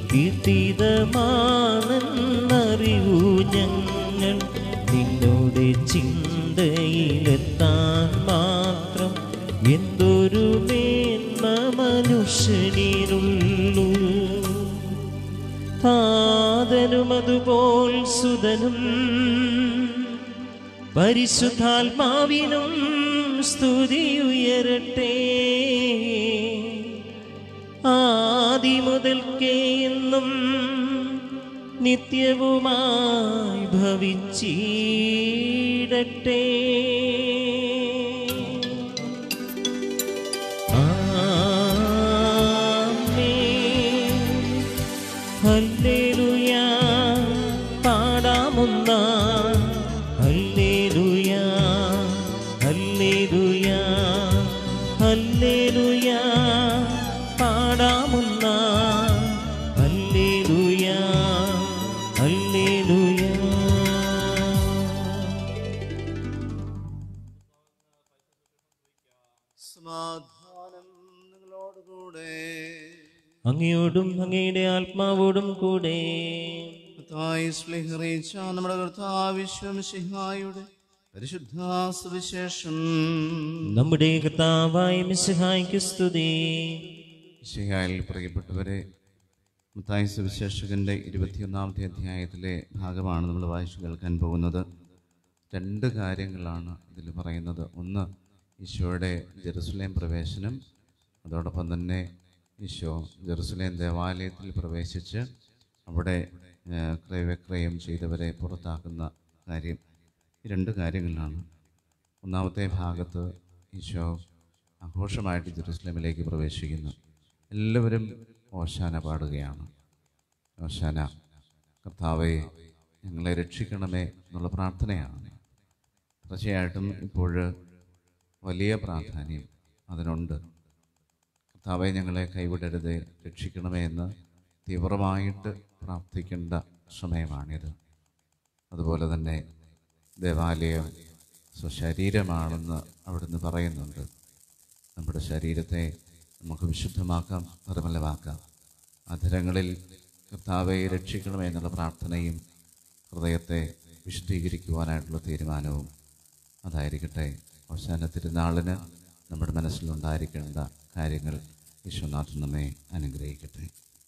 കീർത്തിതമാണെന്നറിവു ഞങ്ങൾ നിന്നോട് ചിന്തയിലെത്താൻ മാത്രം എന്തൊരു മേന്മ മനുഷ്യനിലുള്ളൂ താതനും അതുപോൽ സുതനും പരിശുദ്ധാത്മാവിനും സ്തുതി ഉയരട്ടെ ആദി മുതൽക്കേ എന്നും നിത്യവുമായി ഭവിച്ചിടട്ടെ ആമേൻ ഹല്ലേലൂയ പാടാമുന്ന ഹല്ലേലൂയ ഹല്ലേലൂയ ഹല്ലേലൂയ പാടാമുന്ന ഹല്ലേലൂയ ഹല്ലേലൂയ സമാധാനം നിങ്ങളോടുകൂടെ അങ്ങയോടും അങ്ങയുടെ ആത്മാവോടും കൂടെ കർത്താവായ സ്നേഹറിയിച്ച നമ്മുടെ കർത്താവിശ്വം സിഹായുടെ പരിശുദ്ധ സുവിശേഷം നമ്മുടെ കർത്താവായ മിശിഹായ്ക്ക് സ്തുതി സിഹായിൽ പ്രിയപ്പെട്ടവരെ മത്തായി സുവിശേഷകന്റെ ഇരുപത്തിയൊന്നാമത്തെ അധ്യായത്തിലെ ഭാഗമാണ് നമ്മൾ വായിച്ചു കേൾക്കാൻ പോകുന്നത് രണ്ട് കാര്യങ്ങളാണ് ഇതിൽ പറയുന്നത് ഒന്ന് ഈശോയുടെ ജെറുസലേം പ്രവേശനം അതോടൊപ്പം തന്നെ ഈശോ ജെറുസലേം ദേവാലയത്തിൽ പ്രവേശിച്ച് അവിടെ ആ, ക്രയവിക്രയം ചെയ്തവരെ പുറത്താക്കുന്ന കാര്യം ഈ രണ്ട് കാര്യങ്ങളാണ് ഒന്നാമത്തെ ഭാഗത്ത് ഈശോ ആഘോഷമായിട്ട് ജെറുസലേമിലേക്ക് പ്രവേശിക്കുന്നു എല്ലാവരും ഓശാന പാടുകയാണ് ഓശാന കർത്താവെ ഞങ്ങളെ രക്ഷിക്കണമേ എന്നുള്ള പ്രാർത്ഥനയാണ് തീർച്ചയായിട്ടും ഇപ്പോൾ വലിയ പ്രാധാന്യം അതിനുണ്ട് കർത്താവെ ഞങ്ങളെ കൈവിടരുതേ രക്ഷിക്കണമേ എന്ന് തീവ്രമായിട്ട് പ്രാർത്ഥിക്കേണ്ട സമയമാണിത് അതുപോലെ തന്നെ ദേവാലയം സ്വശരീരമാണെന്ന് അവിടുന്ന് പറയുന്നുണ്ട് നമ്മുടെ ശരീരത്തെ നമുക്ക് വിശുദ്ധമാക്കാം നിർമ്മലമാക്കാം അധരങ്ങളിൽ കർത്താവെ രക്ഷിക്കണമേ എന്നുള്ള പ്രാർത്ഥനയും ഹൃദയത്തെ വിശുദ്ധീകരിക്കുവാനായിട്ടുള്ള തീരുമാനവും അതായിരിക്കട്ടെ അവസാന തിരുനാളിന് നമ്മുടെ മനസ്സിലുണ്ടായിരിക്കേണ്ട കാര്യങ്ങൾ വിശ്വനാഥൻ നമ്മെ അനുഗ്രഹിക്കട്ടെ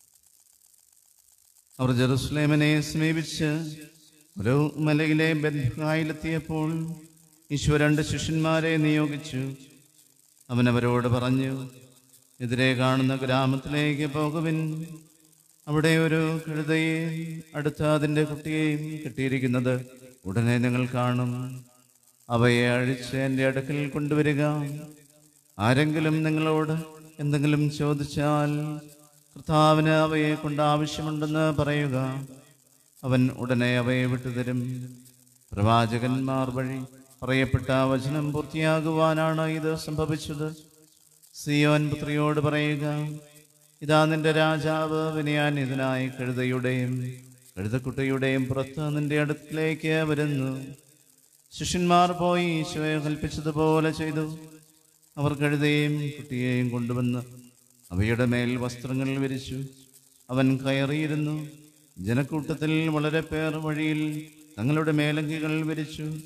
അവർ ജെറുസലേമിനെ സമീപിച്ച് ഒരു മലയിലെ ബദ്ധായിലെത്തിയപ്പോൾ ഈശോ രണ്ട് ശിഷ്യന്മാരെ നിയോഗിച്ചു അവൻ അവരോട് പറഞ്ഞു എതിരെ കാണുന്ന ഗ്രാമത്തിലേക്ക് പോകുവിൻ അവിടെ ഒരു കഴുതയെ അടുത്ത അതിൻ്റെ കുട്ടിയെയും കെട്ടിയിരിക്കുന്നത് ഉടനെ നിങ്ങൾ കാണും അവയെ അഴിച്ച് എൻ്റെ അടുക്കൽ കൊണ്ടുവരിക ആരെങ്കിലും നിങ്ങളോട് എന്തെങ്കിലും ചോദിച്ചാൽ കർത്താവിന് അവയെ കൊണ്ട് ആവശ്യമുണ്ടെന്ന് പറയുക അവൻ ഉടനെ അവയെ വിട്ടുതരും പ്രവാചകന്മാർ വഴി പറയപ്പെട്ട വചനം പൂർത്തിയാകുവാനാണ് ഇത് സംഭവിച്ചത് സിയോൻ പുത്രിയോട് പറയുക ഇതാ നിന്റെ രാജാവ് വിനയാനിതനായി കഴുതയുടെയും കഴുതക്കുട്ടിയുടെയും പുറത്ത് നിന്റെ അടുക്കിലേക്ക് വരുന്നു ശിഷ്യന്മാർ പോയി ഈശോയെ കൽപ്പിച്ചതുപോലെ ചെയ്തു അവർ കഴുതയും കുട്ടിയെയും കൊണ്ടുവന്ന് അവയുടെ മേൽ വസ്ത്രങ്ങൾ വിരിച്ചു അവൻ കയറിയിരുന്നു ജനക്കൂട്ടത്തിൽ വളരെ പേർ വഴിയിൽ തങ്ങളുടെ മേലങ്കികൾ വിരിച്ചു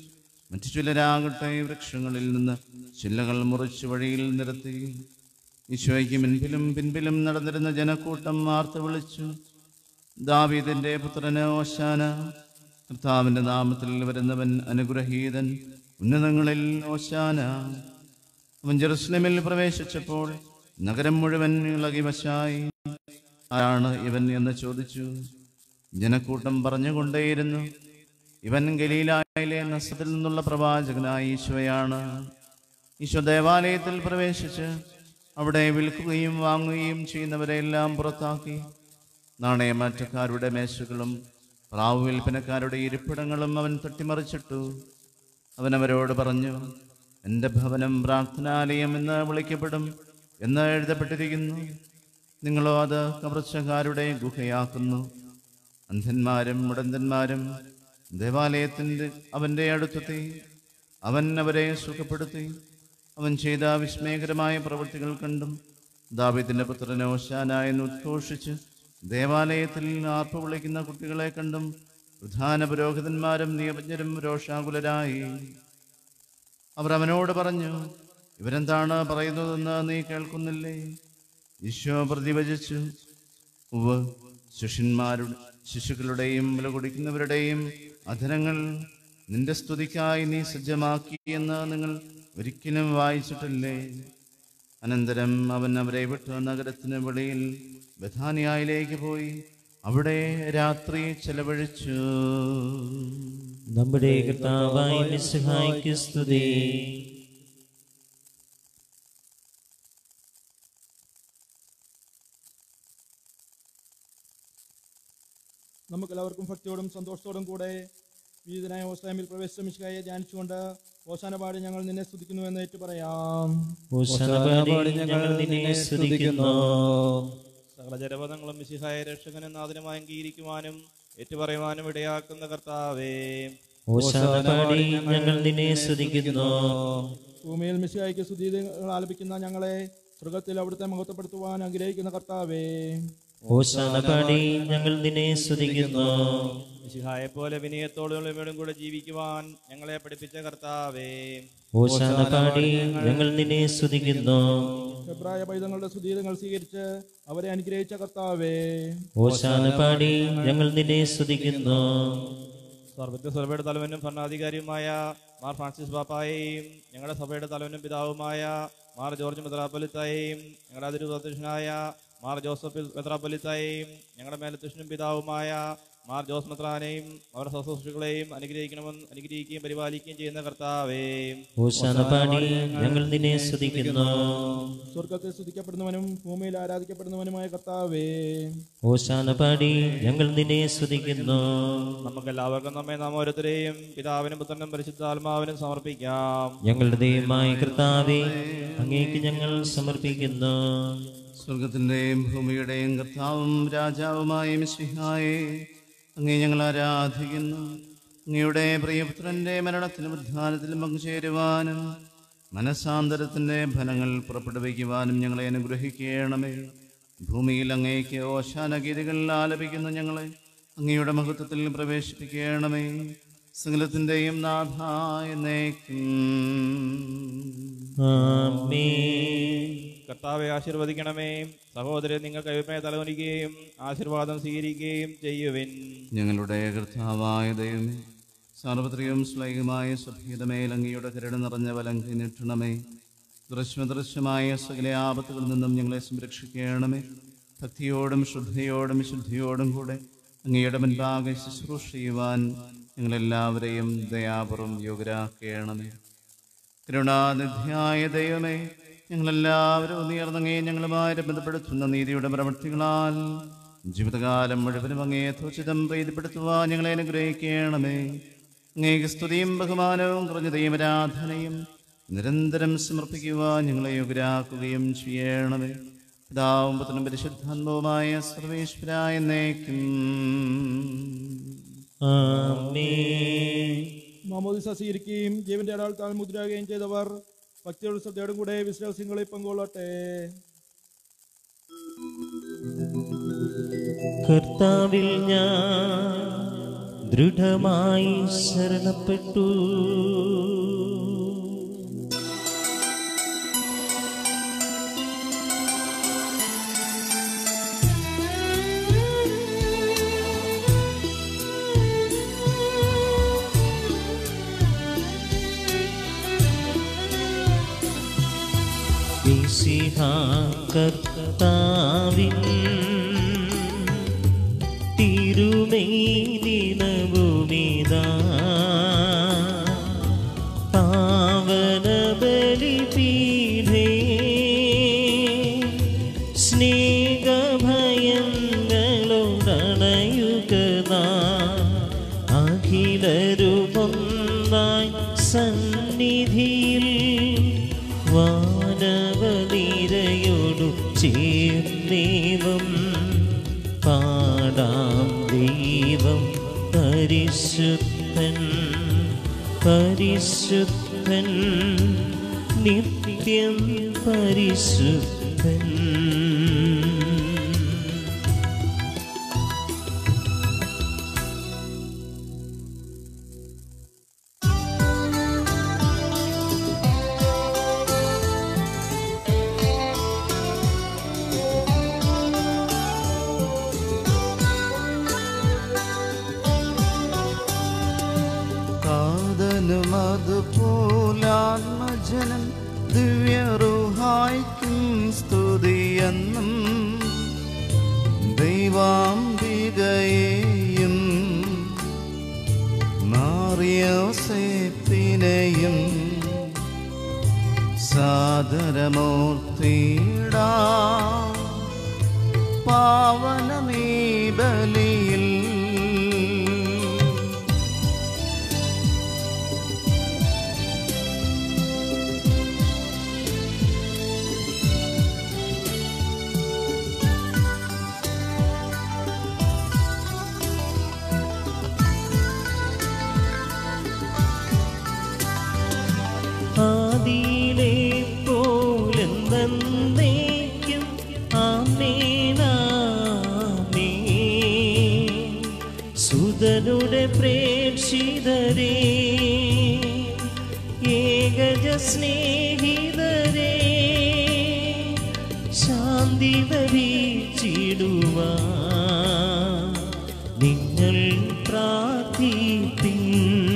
മറ്റു ചിലരാകട്ടെ വൃക്ഷങ്ങളിൽ നിന്ന് ചില്ലകൾ മുറിച്ച് വഴിയിൽ നിരത്തി ഈശോയ്ക്ക് മുൻപിലും പിൻപിലും നടന്നിരുന്ന ജനക്കൂട്ടം ആർത്ത് വിളിച്ചു ദാവീദിന്റെ പുത്രന് ഓശാന കർത്താവിന്റെ നാമത്തിൽ വരുന്നവൻ അനുഗ്രഹീതൻ ഉന്നതങ്ങളിൽ ഓശാന അവൻ ജെറുസലേമിൽ പ്രവേശിച്ചപ്പോൾ നഗരം മുഴുവൻ ഇളകി വശായി ആരാണ് ഇവൻ എന്ന് ചോദിച്ചു ജനക്കൂട്ടം പറഞ്ഞുകൊണ്ടേയിരുന്നു ഇവൻ ഗലീലായിലെ നസത്തിൽ നിന്നുള്ള പ്രവാചകനായ ഈശോയാണ് ഈശോ ദേവാലയത്തിൽ പ്രവേശിച്ച് അവിടെ വിൽക്കുകയും വാങ്ങുകയും ചെയ്യുന്നവരെല്ലാം പുറത്താക്കി നാണയമാറ്റക്കാരുടെ മേശകളും പ്രാവ് വിൽപ്പനക്കാരുടെ ഇരിപ്പിടങ്ങളും അവൻ തട്ടിമറിച്ചിട്ടു അവൻ അവരോട് പറഞ്ഞു എൻ്റെ ഭവനം പ്രാർത്ഥനാലയം എന്ന് വിളിക്കപ്പെടും എന്ന് എഴുതപ്പെട്ടിരിക്കുന്നു നിങ്ങളോ അത് കവർച്ചക്കാരുടെ ഗുഹയാക്കുന്നു അന്ധന്മാരും മുടന്തന്മാരും ദേവാലയത്തിൻ്റെ അവൻ്റെ അടുത്തെത്തി അവൻ അവരെ സുഖപ്പെടുത്തി അവൻ ചെയ്ത വിസ്മയകരമായ പ്രവൃത്തികൾ കണ്ടും ദാവിദിന്റെ പുത്രനെ ഓശാനായെന്ന് ഉദ്ഘോഷിച്ച് ദേവാലയത്തിൽ ആർപ്പ് വിളിക്കുന്ന കുട്ടികളെ കണ്ടും പ്രധാന പുരോഹിതന്മാരും നിയമജ്ഞരും രോഷാകുലരായി അവർ അവനോട് പറഞ്ഞു ഇവരെന്താണ് പറയുന്നതെന്ന് നീ കേൾക്കുന്നില്ലേ ഈശോ പ്രതിവചിച്ചു ഉവ് ശിഷ്യന്മാരുടെ ശിശുക്കളുടെയും വില കുടിക്കുന്നവരുടെയും അധരങ്ങൾ നിന്റെ സ്തുതിക്കായി നീ സജ്ജമാക്കി എന്ന് നിങ്ങൾ ഒരിക്കലും വായിച്ചിട്ടില്ലേ അനന്തരം അവൻ അവരെ വിട്ട് നഗരത്തിന് വെളിയിൽ ബഥാനിയായിലേക്ക് പോയി അവിടെ രാത്രി ചെലവഴിച്ചു നമ്മുടെ കർത്താവായ മിശിഹായ്ക്ക് സ്തുതി നമുക്കെല്ലാവർക്കും ഭക്തിയോടും സന്തോഷത്തോടും കൂടെ വീതനായ ഓസ്ലാമിൽ പ്രവേശിച്ച മിശിഹായെ ധ്യാനിച്ചുകൊണ്ട് ഓശാന പാടി ഞങ്ങൾ നിന്നെ സ്തുതിക്കുന്നു എന്ന് ഏറ്റു പറയാം ഓശാന പാടി ഞങ്ങൾ നിന്നെ സ്തുതിക്കുന്നു സകല ജനപദങ്ങളും മിശിഹായ രക്ഷകനും നാഥനുമായി അംഗീകരിക്കുവാനും ഏറ്റുപറയുവാനും ഇടയാക്കുന്ന കർത്താവേ ഓശാന പാടി ഞങ്ങൾ നിന്നെ സ്തുതിക്കുന്നു ഭൂമിയിൽ മിശിഹായ്ക്ക് സ്തുതികൾ ആലപിക്കുന്ന ഞങ്ങളെ സ്വർഗത്തിൽ അവിടുത്തെ മഹത്വപ്പെടുത്തുവാൻ ആഗ്രഹിക്കുന്ന കർത്താവേ ഓശാന പാടി ഞങ്ങൾ നിന്നെ സ്തുതിക്കുന്നു മിശിഹായെ പോലെ വിനയത്തോടും എളിമയോടും കൂടെ ജീവിക്കുവാൻ ഞങ്ങളെ പഠിപ്പിച്ച കർത്താവേ ഓശാന പാടി ഞങ്ങൾ നിന്നെ സ്തുതിക്കുന്നു ഫെബ്രായ പൈതങ്ങളുടെ സ്തുതികൾ സ്വീകരിച്ച് അവരെ അനുഗ്രഹിച്ച കർത്താവേ ഓശാന പാടി ഞങ്ങൾ നിന്നെ സ്തുതിക്കുന്നു സർവജ്ഞ സഭയുടെ തലവനും ഭരണാധികാരിയുമായ മാർ ഫ്രാൻസിസ് പാപ്പായെയും ഞങ്ങളുടെ സഭയുടെ തലവനും പിതാവുമായ മാർ ജോർജ് മെത്രാപ്പൊലിത്തായെയും ഞങ്ങളുടെ അതിരുദ്ധ്യക്ഷനായ മാർ ജോസഫ് മെത്രാപ്പൊലിത്തായെയും ഞങ്ങളുടെ മേലധ്യക്ഷനും പിതാവുമായ മാർ ജോസ് മെത്രാനെയും അവരുടെ ശുശ്രൂഷകളെയും അനുഗ്രഹിക്കണമെന്ന് അനുഗ്രഹിക്കുകയും പരിപാലിക്കുകയും ചെയ്യുന്ന കർത്താവേ ഓശാന പാടി ഞങ്ങൾ നിന്നെ സ്തുതിക്കുന്നു സ്വർഗത്തിൽ സ്തുതിക്കപ്പെടുന്നവനും ഭൂമിയിൽ ആരാധിക്കപ്പെടുന്നവനുമായ കർത്താവേ ഓശാന പാടി ഞങ്ങൾ നിന്നെ സ്തുതിക്കുന്നു നമുക്കെല്ലാവർക്കും നമ്മെ നാം ഓരോരുത്തരെയും പിതാവിനും പുത്രനും പരിശുദ്ധാത്മാവിനും സമർപ്പിക്കാം ഞങ്ങളുടെ ദൈവമായ കർത്താവെ അങ്ങേക്ക് ഞങ്ങൾ സമർപ്പിക്കുന്നു സ്വർഗത്തിൻ്റെയും ഭൂമിയുടെയും കർത്താവും രാജാവുമായ മിശിഹായെ അങ്ങേ ഞങ്ങൾ ആരാധിക്കുന്നു അങ്ങയുടെ പ്രിയപുത്രന്റെ മരണത്തിലും ഉദ്ധാനത്തിലും പങ്കുചേരുവാനും മനസാന്തരത്തിൻ്റെ ഫലങ്ങൾ പുറപ്പെടുവിക്കുവാനും ഞങ്ങളെ അനുഗ്രഹിക്കണമേ ഭൂമിയിൽ അങ്ങേക്ക് ഓശാനഗീതികൾ ആലപിക്കുന്ന ഞങ്ങളെ അങ്ങയുടെ മഹത്വത്തിൽ പ്രവേശിപ്പിക്കണമേ സകലത്തിൻ്റെയും നാഥായ നേക്കും ആമേൻ കർത്താവെ ആശീർവദിക്കണമേ സഹോദരൻ നിങ്ങൾ കൈമേ തലവനിക്കുകയും ആശീർവാദം സ്വീകരിക്കുകയും ചെയ്യുവിൻ ഞങ്ങളുടെ കർത്താവായ ദൈവമേ സാർവത്രികവും സ്ലൈകമായ സഭ്യതമേൽ അങ്ങയുടെ കരുണ നിറഞ്ഞ വലങ്കി നീട്ടണമേ ദൃശ്യദൃശ്യമായ സകല ആപത്തുകളിൽ നിന്നും ഞങ്ങളെ സംരക്ഷിക്കണമേ ഭക്തിയോടും ശ്രദ്ധയോടും വിശുദ്ധിയോടും കൂടെ അങ്ങയുടെ മുൻപാകെ ശുശ്രൂഷ ചെയ്യുവാൻ ഞങ്ങളെല്ലാവരെയും ദയാപുറം യോഗ്യരാക്കണമേ കരുണാനിധ്യായ ദൈവമേ ഞങ്ങളെല്ലാവരും ഉയർന്നങ്ങേ ഞങ്ങളുമായി ബന്ധപ്പെടുത്തുന്ന നീതിയുടെ പ്രവൃത്തികളാൽ ജീവിതകാലം മുഴുവനും അങ്ങേ യഥോചിതം പ്രീതിപ്പെടുത്തുവാൻ ഞങ്ങളെ അനുഗ്രഹിക്കണമേ അങ്ങേക്ക് സ്തുതിയും ബഹുമാനവും കുറഞ്ഞ ദൈവരാധനയും നിരന്തരം സമർപ്പിക്കുവാൻ ഞങ്ങളെ യോഗ്യരാക്കുകയും ചെയ്യണമേ പിതാവും പുത്രനും പരിശുദ്ധാത്മവുമായ സർവേശ്വരായ എന്നേക്കും ആമേൻ മാമോദിസ സ്വീകരിക്കുകയും ജീവന്റെ അടാളത്താൽ മുദ്രാകുകയും ചെയ്തവർ ഭക്തിയോടും ശ്രദ്ധയോടും കൂടെ വിശ്വാസങ്ങളിൽ പങ്കുകൊള്ളട്ടെ കർത്താവിൽ ഞാൻ ദൃഢമായി ശരണപ്പെട്ടു കർത്താവിൻ തിരുമേനിനവുമിതാ പാവന ബലിപീഠേ സ്നേഹഭയങ്ങളുടണയുകതാ അഖിലരുമൊന്നായി സന്നിധിയിൽ വാനവനിരയോടു ചേർന്നേവം പാടാം ദൈവം പരിശുദ്ധൻ പരിശുദ്ധൻ നിത്യം പരിശുദ്ധൻ കാതനും അതുപോലാത്മജനം ദിവ്യറുഹായിക്കും സ്തുതിയെന്നും ദൈവാംബികയെയും മാറിയോസേപ്പിനെയും സാദരമൂർത്തിടാ പാവനമീ ബലിയിൽ ആദിയിലെ പോലെന്നേക്കും ആമേനാമേ സുതനുടെ പ്രേക്ഷിതരേ ഏകജ സ്നേഹിതരേ ശാന്തി വരിച്ചിടുവാ നിങ്ങൾ പ്രാർത്ഥിപ്പിൻ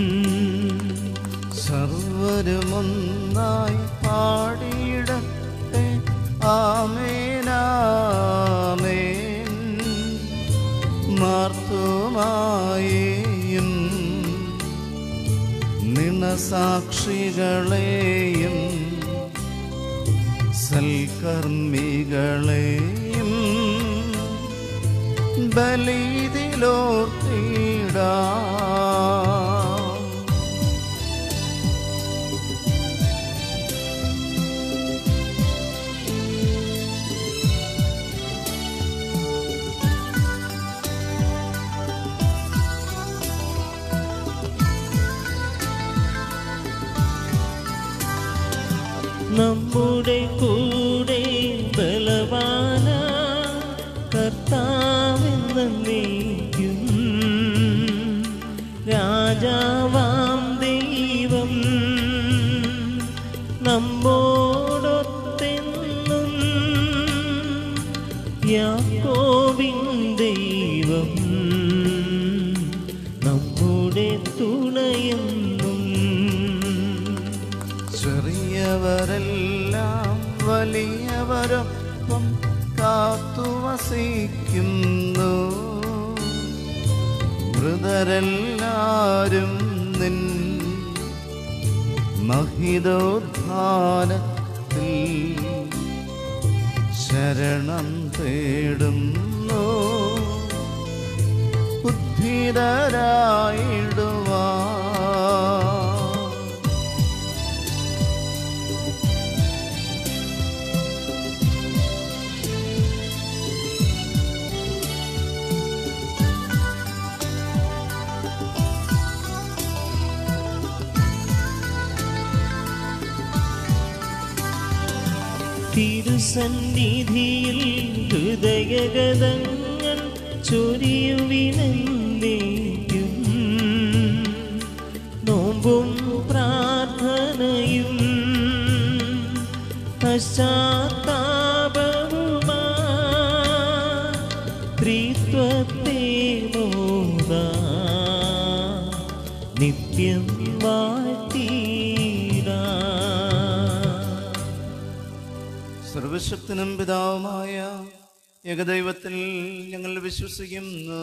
സർവരുമൊന്നായി പാടിയിടട്ടെ ആമേനാമേൻ മാർത്തുമായേയും നിണസാക്ഷികളെയും സൽക്കർമ്മികളെയും ബലിതിലോർത്തിടാം നമ്മുടെ കൂടെ ബലവാന കർത്താവെന്നേക്കും രാജാവാം ദൈവം നമ്മോടൊത്തെന്നും യാക്കോവിൻ ദൈവം നമ്മുടെ തുണയെന്നും ചെറിയവരെല്ലാം വലിയവരൊപ്പം കാത്തുവസിക്കുന്നു മൃതരെല്ലാരും നിൻ മഹിതോദ്ധാനത്തിൽ ശരണം തേടുന്നു ഉദ്ധിതരായിടുവാ തിരുസന്നിധിയിൽ ഹൃദയഗതങ്ങൾ ചൊരിയുവിനെന്തേക്കും നോമ്പും പ്രാർത്ഥനയും പശ്ചാത്താപവുമാ ത്രിത്വത്തെ മോദാ നിത്യം വാഴ്ത്തിടാ സർവ സർവശക്തനും പിതാവുമായ ഏകദൈവത്തിൽ ഞങ്ങൾ വിശ്വസിക്കുന്നു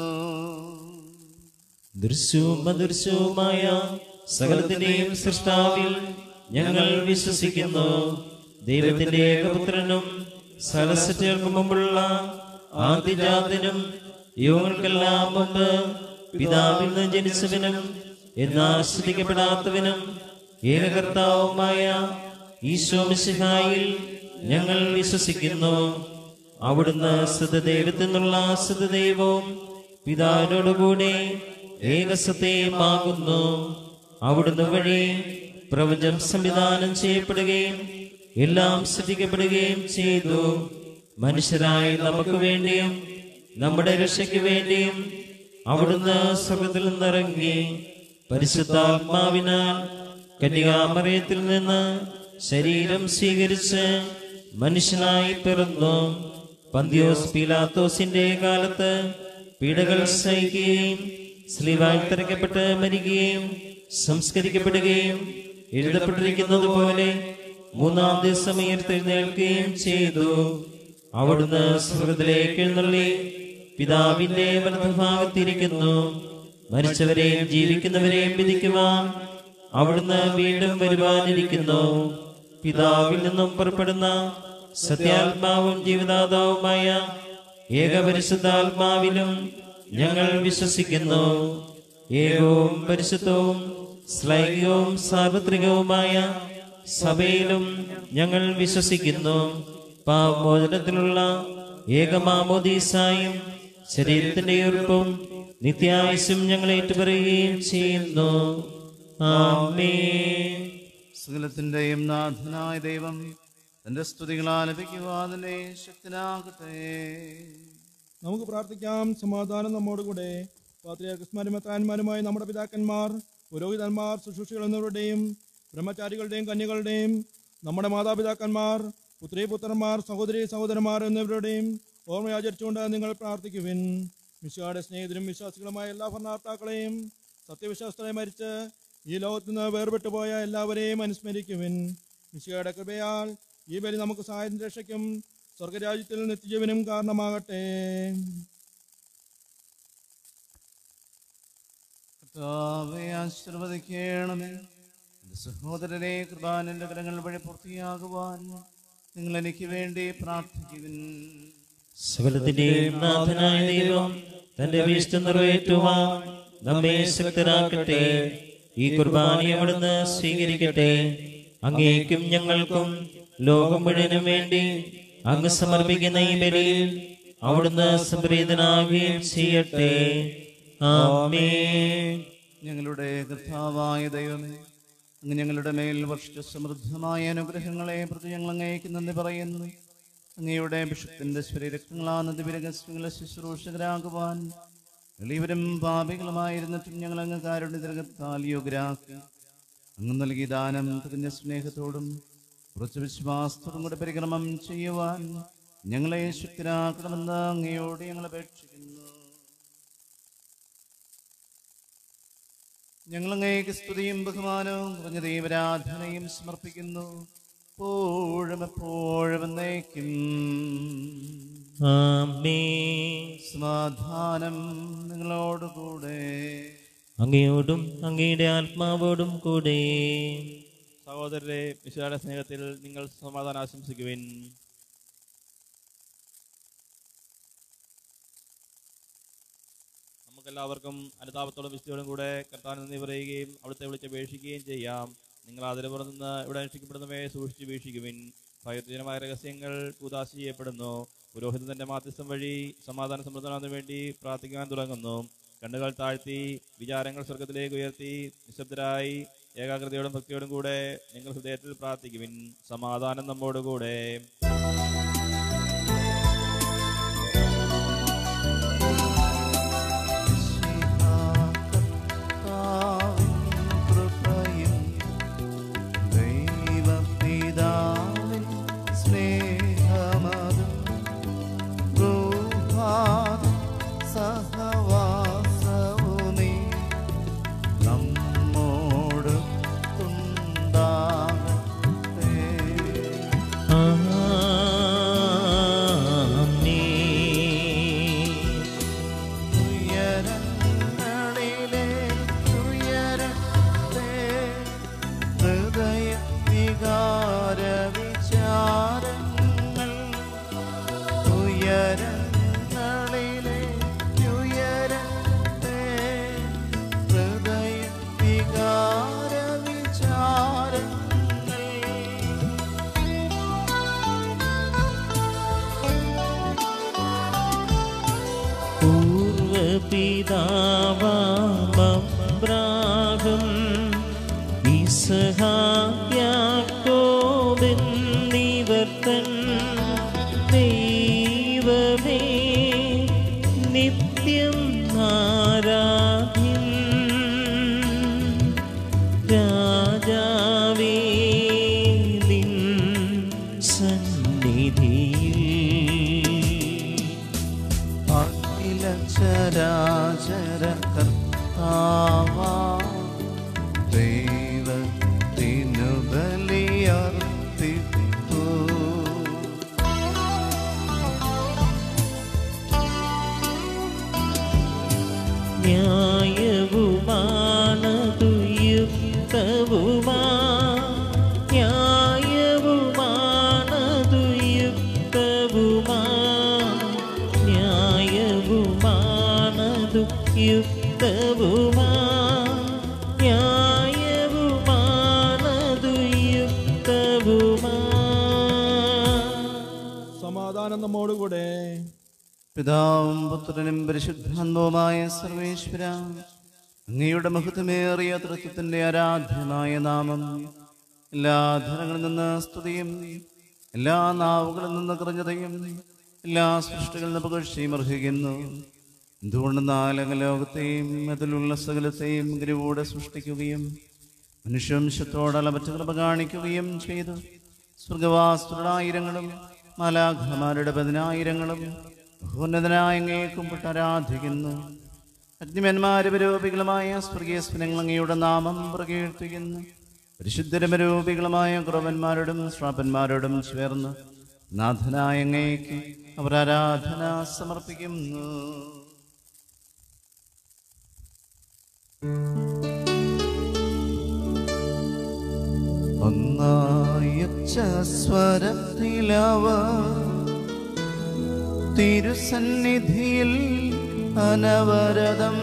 ദൃശ്യവും അദൃശ്യവുമായ സകലത്തിന്റെയും സൃഷ്ടാവിൽ ഞങ്ങൾ വിശ്വസിക്കുന്നു ദൈവത്തിന്റെ ഏകപുത്രനും സകലസൃഷ്ടികൾക്ക് മുമ്പുള്ള ആദിജാതനും യുവങ്ങൾക്കെല്ലാം മുമ്പ് പിതാവിൽ നിന്ന് ജനിച്ചവനും എന്നാൽ ശ്രദ്ധിക്കപ്പെടാത്തവനും ഏകകർത്താവുമായ ഈശോ മിശിഹായിൽ ഞങ്ങൾ വിശ്വസിക്കുന്നു അവിടുന്ന് സ്ഥിതദൈവത്തിൽ നിന്നുള്ള സ്ഥിതദൈവവും പിതാവിനോടുകൂടെ ഏകസത്യമാകുന്നു അവിടുന്ന് വഴി പ്രപഞ്ചം സംവിധാനം ചെയ്യപ്പെടുകയും എല്ലാം ശ്രദ്ധിക്കപ്പെടുകയും ചെയ്തു മനുഷ്യരായി നമുക്ക് വേണ്ടിയും നമ്മുടെ രക്ഷയ്ക്ക് വേണ്ടിയും അവിടുന്ന് സ്വർഗത്തിൽ നിന്നിറങ്ങി പരിശുദ്ധാത്മാവിനാൽ കന്യകാമറയത്തിൽ നിന്ന് ശരീരം സ്വീകരിച്ച് മനുഷ്യനായി പിറന്നു പന്തിയോസ് പീലാത്തോസിന്റെ കാലത്ത് പീഡകൾ സഹിക്കുകയും സ്ലീവാഴ്ത്തരയ്ക്കപ്പെട്ട് മരിക്കുകയും സംസ്കരിക്കപ്പെടുകയും എഴുതപ്പെട്ടിരിക്കുന്നത് പോലെ മൂന്നാം ദിവസം ഉയർത്തെഴുന്നേൽക്കുകയും ചെയ്തു അവിടുന്ന് സ്വർഗത്തിലേക്ക് എഴുന്നള്ളി പിതാവിന്റെ വലതുഭാഗത്തിരിക്കുന്നു മരിച്ചവരെയും ജീവിക്കുന്നവരെയും വിധിക്കുവാൻ അവിടുന്ന് വീണ്ടും വരുവാനിരിക്കുന്നു പിതാവിൽ നിന്നും പുറപ്പെടുന്ന സത്യാത്മാവും ജീവിതാതാവുമായ ഏകപരിശുദ്ധാത്മാവിലും ഞങ്ങൾ വിശ്വസിക്കുന്നു ഏകവും പരിശുദ്ധവും ശ്ലൈകവും സാർവത്രികവുമായ സഭയിലും ഞങ്ങൾ വിശ്വസിക്കുന്നു പാമോചനത്തിലുള്ള ഏകമാമോദീസായും ശരീരത്തിന്റെ ഉറപ്പും നിത്യായുസും ഞങ്ങൾ ഏറ്റുപറയുകയും ചെയ്യുന്നു ആമേൻ സകലത്തിന്റെയും നാഥനായ ദൈവം തന്റെ സ്തുതികൾ ആലപിക്കുവാതിനെ ശക്തനാകട്ടെ നമുക്ക് പ്രാർത്ഥിക്കാം സമാധാനം നമ്മോടുകൂടെ പാത്രിയാർക്കന്മാരും മെത്രാന്മാരുമായി നമ്മുടെ പിതാക്കന്മാർ പുരോഹിതന്മാർ ശുശ്രൂഷികൾ എന്നിവരുടെയും ബ്രഹ്മചാരികളുടെയും കന്യകളുടെയും നമ്മുടെ മാതാപിതാക്കന്മാർ പുത്രീപുത്രന്മാർ സഹോദരി സഹോദരന്മാർ എന്നിവരുടെയും ഓർമ്മയാചരിച്ചുകൊണ്ട് നിങ്ങൾ പ്രാർത്ഥിക്കുവിൻ മിശുയുടെ സ്നേഹിതരും വിശ്വാസികളുമായ എല്ലാ ഭരണാർത്ഥാക്കളെയും സത്യവിശ്വാസത്തെ മരിച്ച് ഈ ലോകത്ത് നിന്ന് വേർപെട്ടു പോയ എല്ലാവരെയും അനുസ്മരിക്കുവിൻ മിശുയുടെ കൃപയാൽ ഈ ബലി നമുക്ക് സഹായം രക്ഷയ്ക്കും സ്വർഗരാജ്യത്തിൽ നിത്യജീവനും കാരണമാകട്ടെ കർത്താവെ ആശീർവദിക്കണമേ എന്റെ സഹോദരനെ കൃപാനന്റെ കരങ്ങൾ വഴി പൂർത്തിയാകുവാൻ നിങ്ങൾ എനിക്ക് വേണ്ടി പ്രാർത്ഥിക്കുവിൻ സകലത്തിന്റെയും നാഥനായ ദൈവം തന്റെ വീഷ്ട നിറവേറ്റുവാൻ നമ്മെ ശക്തരാക്കട്ടെ ഈ കുർബാന അവിടുന്ന് സ്വീകരിക്കട്ടെ അങ്ങേക്കും ഞങ്ങൾക്കും ലോകം മുഴുവനും വേണ്ടി അങ്ങ് സമർപ്പിക്കുന്ന ഈ ബലിയിൽ അവിടുന്ന് സംപ്രീതനാകുകയും ചെയ്യട്ടെ ആമേൻ ഞങ്ങളുടെ കർത്താവായ ദൈവമേ അങ്ങ് ഞങ്ങളുടെ മേൽ വർഷിച്ച സമൃദ്ധമായ അനുഗ്രഹങ്ങളെ പ്രതി ഞങ്ങൾ അങ്ങേക്ക് നന്ദി പറയുന്നു അങ്ങയുടെ ബിഷപ്പിന്റെ ശരീരക്തങ്ങളാണ് ദിവരകസ്യങ്ങളെ ശുശ്രൂഷകരാകുവാൻ എളിയവരും പാപികളുമായിരുന്നിട്ടും ഞങ്ങൾ അങ്ങ് കാരുണ്യതരകത്താൽ യോഗ്യരാക്കി അങ്ങ് നൽകിയ ദാനം തികഞ്ഞ സ്നേഹത്തോടും കുറച്ച് വിശ്വാസത്തോടും കൂടെ പരിക്രമം ചെയ്യുവാൻ ഞങ്ങളെ ശക്തരാക്കണമെന്ന് അങ്ങയോട് ഞങ്ങൾ അപേക്ഷിക്കുന്നു ഞങ്ങൾ അങ്ങേക്ക് സ്തുതിയും ബഹുമാനവും കുറഞ്ഞ ദൈവരാധനയും സമർപ്പിക്കുന്നു എപ്പോഴും എപ്പോഴും എന്നേക്കും ആമേൻ സമാധാനം നിങ്ങളോടുകൂടെ അങ്ങയോടും അങ്ങയുടെ ആത്മാവോടും കൂടെ സഹോദരരെ വിശാല സ്നേഹത്തിൽ നിങ്ങൾ സമാധാനം ആശംസിക്കുവിൻ നമുക്കെല്ലാവർക്കും അനുതാപത്തോടും വിശുദ്ധിയോടും കൂടെ കർത്താൻ നന്ദി പറയുകയും അവിടുത്തെ വിളിച്ചപേക്ഷിക്കുകയും ചെയ്യാം നിങ്ങൾ അതിലപ്പുറം നിന്ന് ഇവിടെ അനുഷ്ഠിക്കപ്പെടുന്നവയെ സൂക്ഷിച്ച് വീക്ഷിക്കുവിൻ ഭയത്തിജനമായ രഹസ്യങ്ങൾ കൂതാശി ചെയ്യപ്പെടുന്നു പുരോഹിതൻ തന്റെ മാധ്യസ്ഥം വഴി സമാധാന സമൃദ്ധനാഥന് വേണ്ടി പ്രാർത്ഥിക്കാൻ തുടങ്ങുന്നു കണ്ണുകൾ താഴ്ത്തി വിചാരങ്ങൾ സ്വർഗത്തിലേക്ക് ഉയർത്തി നിശബ്ദരായി ഏകാഗ്രതയോടും ഭക്തിയോടും കൂടെ നിങ്ങൾ ഹൃദയത്തിൽ പ്രാർത്ഥിക്കുവിൻ സമാധാനം നമ്മോടുകൂടെ കൃപയും ദൈവപിതാവിൻ സ്നേഹമതും ഗൃഹാതും സഹവാസവുമേ നമ്മോട് ഉണ്ടാകട്ടെ ആമേൻ പിതാവാമബ്രാഹം ഇസഹായാക്കോബെന്നിവർത്തൻ ദൈവമേ നിത്യം ആരാധ്യൻ രാജാവേ നിൻ സന്നിധിയിൽ അഖില ചരാചര കർത്താവാ ദൈവത്തിനു ബലിയർപ്പിപ്പൂ ന്യായവുമാണതു യുക്തവുമാ ന്യായവുമാണതു യുക്തവുമാ ന്യായവുമാണതു യുക്തവുമാ ന്യായവുമാണതു യുക്തവുമാ സമാധാനം നമ്മോടുകൂടെ പിതാവും പുത്രനും പരിശുദ്ധാത്മവുമായ സർവേശ്വര അങ്ങയുടെ മഹത്വമേറിയ തൃത്വത്തിന്റെ ആരാധ്യമായ നാമം എല്ലാ ധനങ്ങളിൽ നിന്ന് സ്തുതിയും എല്ലാ നാവുകളിൽ നിന്ന് കുറഞ്ഞതയും എല്ലാ സൃഷ്ടികളിൽ നിന്ന് പുകഴ്ചയും അർഹിക്കുന്നു എന്തുകൊണ്ട് നാലക ലോകത്തെയും അതിലുള്ള സകലത്തെയും ഗുരുവൂടെ സൃഷ്ടിക്കുകയും മനുഷ്യവംശത്തോടുള്ള മറ്റു കൃപ കാണിക്കുകയും ചെയ്തു സ്വർഗവാസുരായിരങ്ങളും മാലാഖമാരുടെ പതിനായിരങ്ങളും ഉന്നതനായ അങ്ങേ കുമ്പിട്ട് ആരാധിക്കുന്നു അഗ്നിമന്മാരപരോപികളുമായ സ്വർഗീയ സ്ഫനങ്ങൾ അങ്ങയുടെ നാമം പ്രകീർത്തിക്കുന്നു പരിശുദ്ധരമരൂപികളുമായ കുറവന്മാരോടും ശ്രാപ്പന്മാരോടും ചേർന്ന് നാഥനായ അങ്ങേക്ക് അവർ ആരാധന സമർപ്പിക്കുന്നു ഒന്നായച്ച സ്വരത്തിലവ തിരുസന്നിധിയിൽ അനവരതം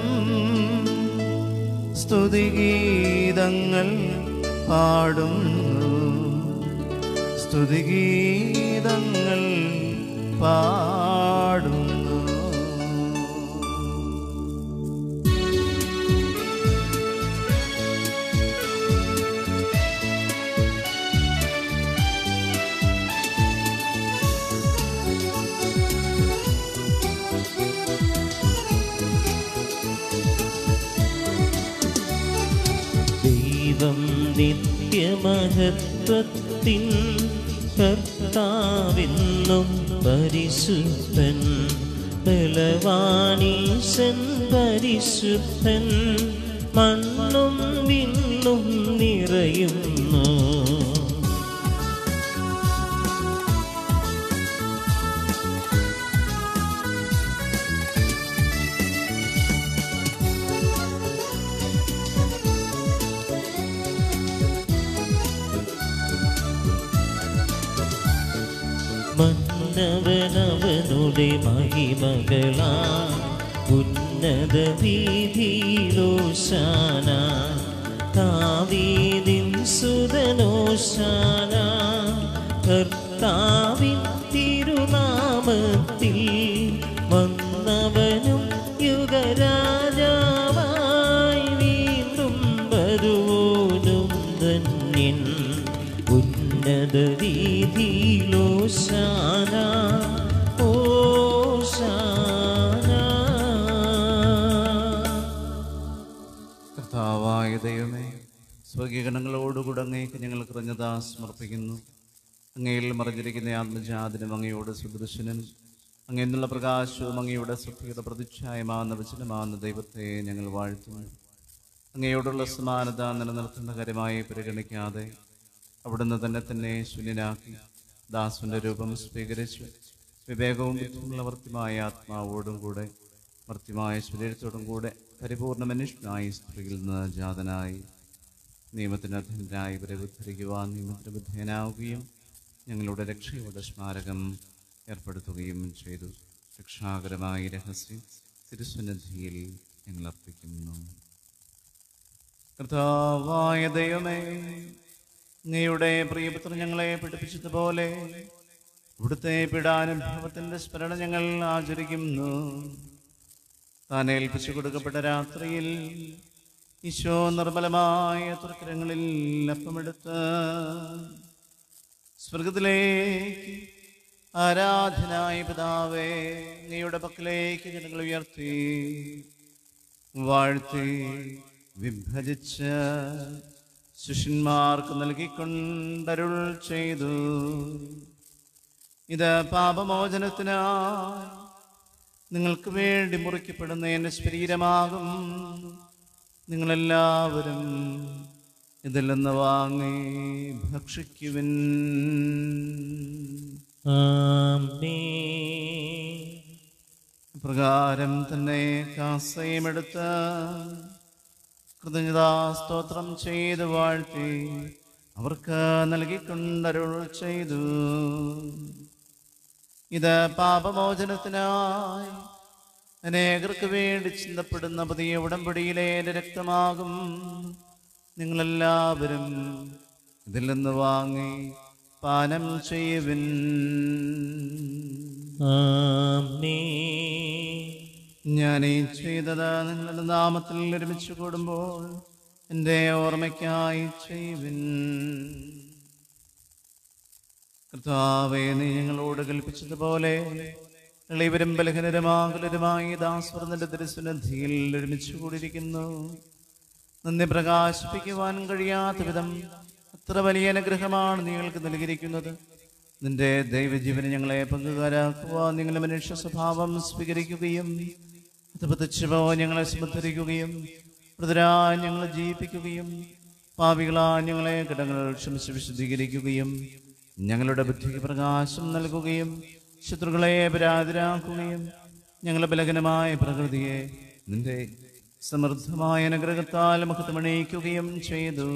സ്തുതിഗീതങ്ങൾ പാടുന്നു സ്തുതിഗീതങ്ങൾ പാടുന്നു ദൈവം നിത്യമഹത്വത്തിൻ കർത്താവെന്നും പരിശുദ്ധൻ ബലവാനീശൻ പരിശുദ്ധൻ മണ്ണും വിണ്ണും നിറയുന്നു മന്നവനവനുടെ മഹിമകളാ ഉന്നത വീതിയിലോശാന കാവീതിൻ സുതനോശാന കർത്താവിൻ തിരുനാമത്തിൽ വന്നവനും യുഗരാജാവായി വീണ്ടും വരുവോനും ധന്യൻ ഉന്നത വീതിയിലോശാന ഓശാന കർത്താവായ ദൈവമേ സ്വഗീകരണങ്ങളോടുകൂടെ അങ്ങേക്ക് ഞങ്ങൾ കൃതജ്ഞത സമർപ്പിക്കുന്നു അങ്ങയിൽ മറിഞ്ഞിരിക്കുന്ന ആത്മജാതിനും അങ്ങയോട് സുദൃശനും അങ്ങെന്നുള്ള പ്രകാശവും അങ്ങയുടെ സത്യയുടെ പ്രതിച്ഛായമാകുന്ന വചനമാകുന്ന ദൈവത്തെ ഞങ്ങൾ വാഴ്ത്തുന്നു അങ്ങയോടുള്ള സമാനത നിലനിർത്തുന്ന കാര്യമായി പരിഗണിക്കാതെ അവിടുന്ന് തന്നെ തന്നെ ശൂന്യനാക്കി ദാസുവിൻ്റെ രൂപം സ്വീകരിച്ചു വിവേകവും ബുദ്ധിമുള്ള വർത്തിമായ ആത്മാവോടും കൂടെ മർത്യമായ ശരീരത്തോടും കൂടെ പരിപൂർണ മനുഷ്യനായി സ്ത്രീയിൽ നിന്ന് ജാതനായി നിയമത്തിന് അധീനരായി ഇവരെ ഉദ്ധരിക്കുവാൻ നിയമത്തിന് ബുദ്ധേനാവുകയും ഞങ്ങളുടെ രക്ഷയുടെ സ്മാരകം ഏർപ്പെടുത്തുകയും ചെയ്തു രക്ഷാകരമായ രഹസ്യം തിരുസന്നിധിയിൽ ഞങ്ങൾ അർപ്പിക്കുന്നു കർത്താവായ ദൈവമേ നീയുടെ പ്രിയപുത്രൻ ഞങ്ങളെ പഠിപ്പിച്ചതുപോലെ ഇവിടുത്തെ പീഡാനുഭവത്തിന്റെ സ്മരണ ഞങ്ങൾ ആചരിക്കുന്നു താൻ ഏൽപ്പിച്ചു കൊടുക്കപ്പെട്ട രാത്രിയിൽ ഈശോ നിർമ്മലമായ തൃക്കരങ്ങളിൽ അപ്പമെടുത്ത് സ്വർഗത്തിലേക്ക് ആരാധനായ പിതാവേ നീയുടെ പക്കലേക്ക് ജനങ്ങൾ ഉയർത്തി വാഴ്ത്തി വിഭജിച്ച് ശിഷ്യന്മാർക്ക് നൽകിക്കൊണ്ടരുൾ ചെയ്തു ഇത് പാപമോചനത്തിനായി നിങ്ങൾക്ക് വേണ്ടി മുറിക്കപ്പെടുന്ന എൻ്റെ ശരീരമാകും നിങ്ങളെല്ലാവരും ഇതിൽ നിന്ന് വാങ്ങി ഭക്ഷിക്കുവിൻ ആമേൻ പ്രകാരം തന്നെ കാസയുമെടുത്ത് കൃതജ്ഞതാ സ്തോത്രം ചെയ്ത് വാഴ്ത്തി അവർക്ക് നൽകിക്കൊണ്ടരുൾ ചെയ്തു ഇത് പാപമോചനത്തിനായി അനേകർക്ക് വേണ്ടി ചിന്തപ്പെടുന്ന പുതിയ ഉടമ്പടിയിലെ എൻ്റെ രക്തമാകും നിങ്ങളെല്ലാവരും ഇതിൽ നിന്ന് വാങ്ങി പാനം ചെയ്യുവിൻ ആമേൻ ഞാൻ ഈ ചെയ്തത് നിങ്ങളുടെ നാമത്തിൽ ഒരുമിച്ച് കൂടുമ്പോൾ എൻ്റെ ഓർമ്മയ്ക്കായി ചെയ്യുവിൻ കർത്താവെ നീ ഞങ്ങളോട് കൽപ്പിച്ചതുപോലെ എളിവരും ബലഹനരുമാകലരുമായി ദാസ്വർന്നന്റെ തിരുസുനദ്ധിയിൽ ഒരുമിച്ച് കൂടിയിരിക്കുന്നു നന്ദി പ്രകാശിപ്പിക്കുവാൻ കഴിയാത്ത വിധം അത്ര വലിയ അനുഗ്രഹമാണ് നിങ്ങൾക്ക് നൽകിയിരിക്കുന്നത് നിന്റെ ദൈവജീവനെ ഞങ്ങളെ പങ്കുകാരാക്കുവാൻ നിങ്ങളുടെ മനുഷ്യ സ്വഭാവം സ്വീകരിക്കുകയും അത് പതിച്ചുപോ ഞങ്ങളെ സ്മരിക്കുകയും മൃതരാ ഞങ്ങളെ ജീവിപ്പിക്കുകയും പാപികളാ ഞങ്ങളെ കിടങ്ങൾ ക്ഷമിച്ച് വിശുദ്ധീകരിക്കുകയും ഞങ്ങളുടെ ബുദ്ധിക്ക് പ്രകാശം നൽകുകയും ശത്രുക്കളെ പരാതിരാക്കുകയും ഞങ്ങളുടെ ബലഹീനമായ പ്രകൃതിയെ നിന്റെ സമൃദ്ധമായ അനുഗ്രഹത്താൽ മഹത്വമണിയിക്കുകയും ചെയ്തു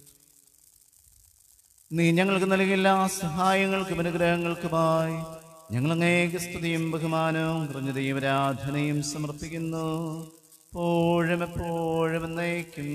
നീ ഞങ്ങൾക്ക് നൽകിയ എല്ലാ സഹായങ്ങൾക്കും അനുഗ്രഹങ്ങൾക്കുമായി ഞങ്ങൾ അങ്ങേക്ക് സ്തുതിയും ബഹുമാനവും കുറഞ്ഞ ദൈവരാധനയും സമർപ്പിക്കുന്നു എപ്പോഴും എപ്പോഴും എന്നേക്കും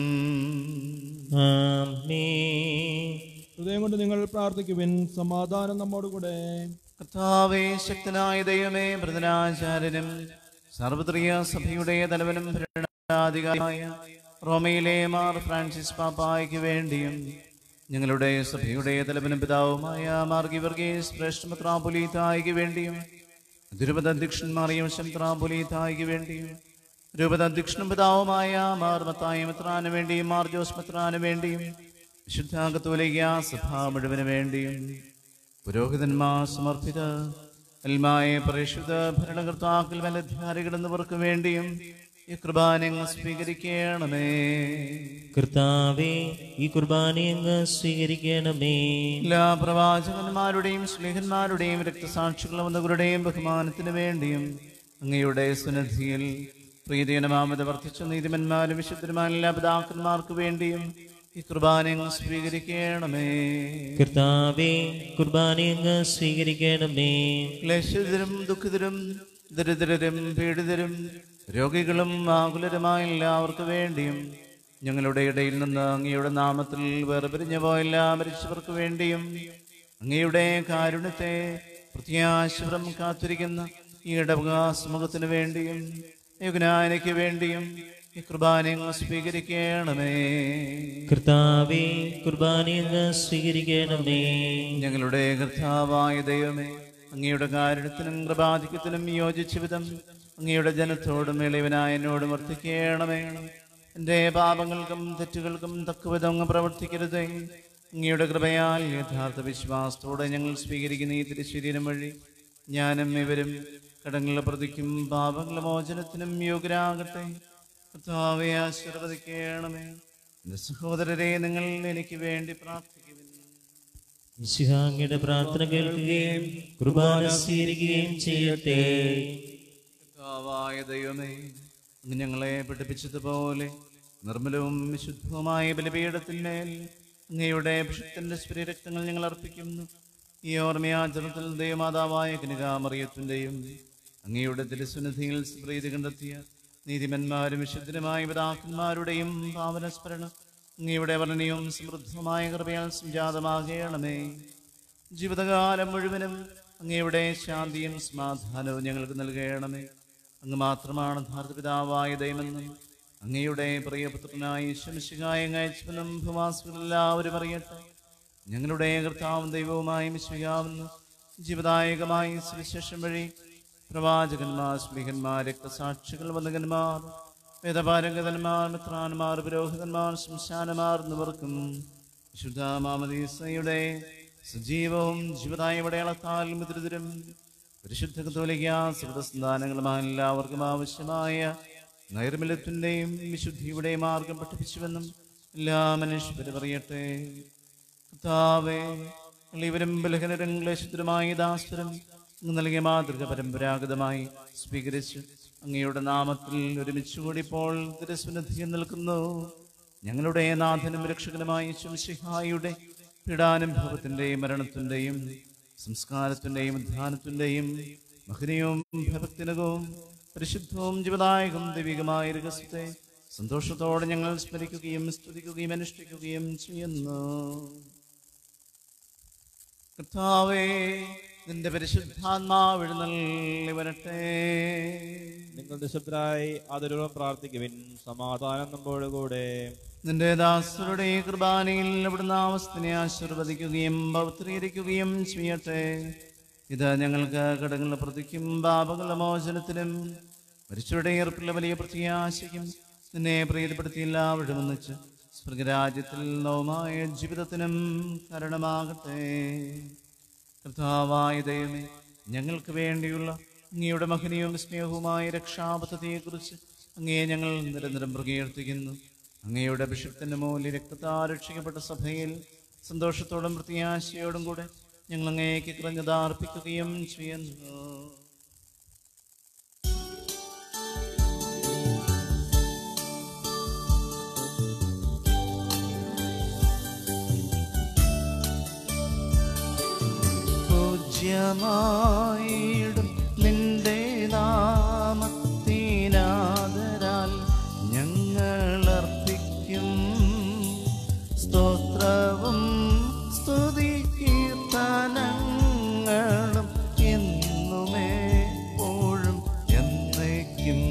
ആമേൻ ഹൃദയം കൊണ്ട് നിങ്ങൾ പ്രാർത്ഥിക്കുവിൻ സമാധാനം നമ്മോടുകൂടെ കർത്താവേ ശക്തനായ ദൈവമേ പ്രധാനാചാര്യനും സർവത്രിയ സഭയുടെ തലവനും ഭരണാധികാരിയായ റോമയിലെ മാർ ഫ്രാൻസിസ് പാപ്പായ്ക്ക് വേണ്ടിയും ഞങ്ങളുടെ സഭയുടെ തലവനും പിതാവുമായ മാർ ഗിവർഗീസ് ശ്രേഷ്ഠമത്രാപുലീതായ്ക്ക് വേണ്ടിയും ദുരുപദധ്യക്ഷന്മാരെയും ശംത്രാപുലീതായ്ക്ക് വേണ്ടിയും രൂപതാധ്യക്ഷനും പിതാവുമായ മാർ മത്തായ മിത്രാന് വേണ്ടിയും മാർ ജോസ് മിത്രാന് വേണ്ടിയും വിശുദ്ധ കത്തോലിക്ക സഭ മുഴുവന് വേണ്ടിയും പുരോഹിതന്മാർ സമർപ്പിത അൽമായ പരിശുദ്ധ ഭരണകർത്താക്കൾ മേലധ്യാരികൾ എന്നിവർക്ക് വേണ്ടിയും ഈ കുർബാനങ്ങൾ സ്വീകരിക്കണമേ കർത്താവേ ഈ കുർബാനയങ്ങ് സ്വീകരിക്കണമേ എല്ലാ പ്രവാചകന്മാരുടെയും സ്നേഹന്മാരുടെയും രക്തസാക്ഷികളും എന്നവരുടെയും ബഹുമാനത്തിന് വേണ്ടിയും അങ്ങയുടെ സുനദ്ധിയിൽ പ്രീതിയനമാമത വർദ്ധിച്ച നീതിമന്മാരും വിശുദ്ധരുമായ എല്ലാ പിതാക്കന്മാർക്ക് വേണ്ടിയും ഈ കുർബാനങ്ങൾ സ്വീകരിക്കണമേ കർത്താവേ കുർബാനയങ്ങ് സ്വീകരിക്കണമേ ക്ലേശിതരും ദുഃഖിതരും ദരിദ്രരും പീഡിതരും രോഗികളും ആകുലരുമായ എല്ലാവർക്കു വേണ്ടിയും ഞങ്ങളുടെ ഇടയിൽ നിന്ന് അങ്ങയുടെ നാമത്തിൽ വേർപിരിഞ്ഞു പോയ എല്ലാ മരിച്ചവർക്ക് വേണ്ടിയും അങ്ങയുടെ കാരുണ്യത്തെ പ്രത്യാശപുരം കാത്തിരിക്കുന്ന ഈ ഇടവകാസമുഖത്തിന് വേണ്ടിയും യുഗനായനയ്ക്ക് വേണ്ടിയും ഈ കുർബാനങ്ങൾ സ്വീകരിക്കണമേ കർത്താവേ കുർബാനയങ്ങ് സ്വീകരിക്കണമേ ഞങ്ങളുടെ കർത്താവായ ദൈവമേ അങ്ങയുടെ കാരുണ്യത്തിനും കൃപാധിക്യത്തിനും യോജിച്ച വിധം അങ്ങയുടെ ജനത്തോടും ഇളവനായ എന്നോടും വർദ്ധിക്കണമേ എൻ്റെ പാപങ്ങൾക്കും തെറ്റുകൾക്കും തക്കവിധം അങ്ങ് പ്രവർത്തിക്കരുതേ അങ്ങയുടെ കൃപയാൽ യഥാർത്ഥ വിശ്വാസത്തോടെ ഞങ്ങൾ സ്വീകരിക്കുന്ന ഈ തിരുശരീരം വഴി ഞാനും ഇവരും കടങ്ങളുടെ പ്രതിക്കും പാപങ്ങളുടെ മോചനത്തിനും യോഗ്യരാകട്ടെ കർത്താവെ ആശീർവദിക്കണമേ എൻ്റെ സഹോദരരെ നിങ്ങൾ എനിക്ക് വേണ്ടി പ്രാർത്ഥിക്കുവിൻ മിശിഹാങ്ങയുടെ പ്രാർത്ഥന കേൾക്കുകയും കുർബാന സ്വീകരിക്കുകയും ചെയ്യട്ടെ കർത്താവായ ദൈവമേ അങ്ങ് ഞങ്ങളെ പഠിപ്പിച്ചതുപോലെ നിർമ്മലവും വിശുദ്ധവുമായ ബലിപീഠത്തിന്മേൽ അങ്ങയുടെ അഭിഷിക്തന്റെ സ്പരിരക്തങ്ങൾ ഞങ്ങൾ അർപ്പിക്കുന്നു ഈ ഓർമ്മയാചരണത്തിൽ ദൈവമാതാവായ കനികാമറിയത്തിൻ്റെയും അങ്ങയുടെ തിരുസുനിധിയിൽ പ്രീതി കണ്ടെത്തിയ നീതിമന്മാരും വിശുദ്ധരുമായ പിതാക്കന്മാരുടെയും പാവനസ്മരണം അങ്ങയുടെ വർണ്ണനയും സമൃദ്ധമായ കൃപയാൽ സംജാതമാകണമേ ജീവിതകാലം മുഴുവനും അങ്ങയുടെ ശാന്തിയും സമാധാനവും ഞങ്ങൾക്ക് നൽകണമേ അങ്ങ് മാത്രമാണ് യഥാർത്ഥ പിതാവായ ദൈവമെന്നും അങ്ങയുടെ പ്രിയപുത്രനായി ശംശികായ അയച്ചുവെന്നും ഭൂമാസുകളെല്ലാവരും അറിയട്ടെ ഞങ്ങളുടെ കർത്താവും ദൈവവുമായി വിശ്വയാവുന്നു ജീവദായകമായ സുവിശേഷം വഴി പ്രവാചകന്മാർ സ്മിഹന്മാർ രക്തസാക്ഷികൾ വന്ദകന്മാർ വേദപാരംഗതന്മാർ മിത്രാന്മാർ പുരോഹിതന്മാർ ശ്മശാനമാർ എന്നിവർക്കും വിശുദ്ധ മാമദീസയുടെ സജീവവും ജീവതായ അടയാളത്താൽ മുദ്രിതരും പരിശുദ്ധ കത്തോലിക്ക സുഹൃതസന്താനങ്ങളുമായ എല്ലാവർക്കും ആവശ്യമായ നൈർമല്യത്തിൻ്റെയും വിശുദ്ധിയുടെയും മാർഗം പഠിപ്പിച്ചുവെന്നും എല്ലാ മനുഷ്യരും പറയട്ടെ കർത്താവേ ഇവരും ബലഹനരും ക്ലേശത്തിലുമായ ദാസ്തരും അങ്ങ് നൽകിയ മാതൃക പരമ്പരാഗതമായി സ്വീകരിച്ച് അങ്ങയുടെ നാമത്തിൽ ഒരുമിച്ച് കൂടിപ്പോൾ തിരസ്വനധികം നിൽക്കുന്നു ഞങ്ങളുടെ നാഥനും രക്ഷകനുമായ ശംസിഹായുടെ പീഡാനുഭവത്തിൻ്റെയും മരണത്തിൻ്റെയും സംസ്കാരത്തിൻ്റെയും ഉദ്ധാനത്തിൻ്റെയും മഹനീയവും ഭക്തിനകവും പരിശുദ്ധവും ജീവദായകവും ദൈവികമായ രഹസ്യത്തെ സന്തോഷത്തോടെ ഞങ്ങൾ സ്മരിക്കുകയും സ്തുതിക്കുകയും അനുഷ്ഠിക്കുകയും ചെയ്യുന്നു കർത്താവേ നിന്റെ പരിശുദ്ധാത്മാവ് എഴുന്നള്ളി വരട്ടെ നിങ്ങൾ നിശബ്ദരായി ആദരവും പ്രാർത്ഥിക്കുവിൻ സമാധാനം നമ്മോടുകൂടെ നിന്റെ ദാസരുടെ ഈ കൃപാനയിൽ അവിടുന്ന് ആവസ്ഥനെ ആശീർവദിക്കുകയും പവിത്രീകരിക്കുകയും ചെയ്യട്ടെ ഇത് ഞങ്ങൾക്ക് കടങ്ങളുടെ പ്രതിക്കും പാപങ്ങളുടെ മോചനത്തിനും മരിച്ചവരുടെ ഏർപ്പുള്ള വലിയ പ്രത്യാശയ്ക്കും നിന്നെ പ്രീതിപ്പെടുത്തി എല്ലാവരും ഒന്നിച്ച് സ്വർഗരാജ്യത്തിൽ നവമായ ജീവിതത്തിനും കാരണമാകട്ടെ കർത്താവായ ദൈവമേ ഞങ്ങൾക്ക് വേണ്ടിയുള്ള അങ്ങയുടെ മഹനീയവും സ്നേഹവുമായ രക്ഷാപദ്ധതിയെക്കുറിച്ച് അങ്ങയെ ഞങ്ങൾ നിരന്തരം പ്രകീർത്തിക്കുന്നു അങ്ങയുടെ അഭിഷിക്തന്റെ മൂല്യ രക്തത്താൽ രക്ഷിക്കപ്പെട്ട സഭയിൽ സന്തോഷത്തോടും പ്രത്യാശയോടും കൂടെ ഞങ്ങൾ അങ്ങേക്ക് കുറഞ്ഞത് അർപ്പിക്കുകയും ചെയ്യുന്നു പൂജ്യമായിടും നിന്റെ നാമത്തിനാദരാൽ ഞങ്ങൾ അർപ്പിക്കും സ്തോത്രവും സ്തുതി കീർത്തനങ്ങളും എന്നുമേ എപ്പോഴും എന്നേക്കും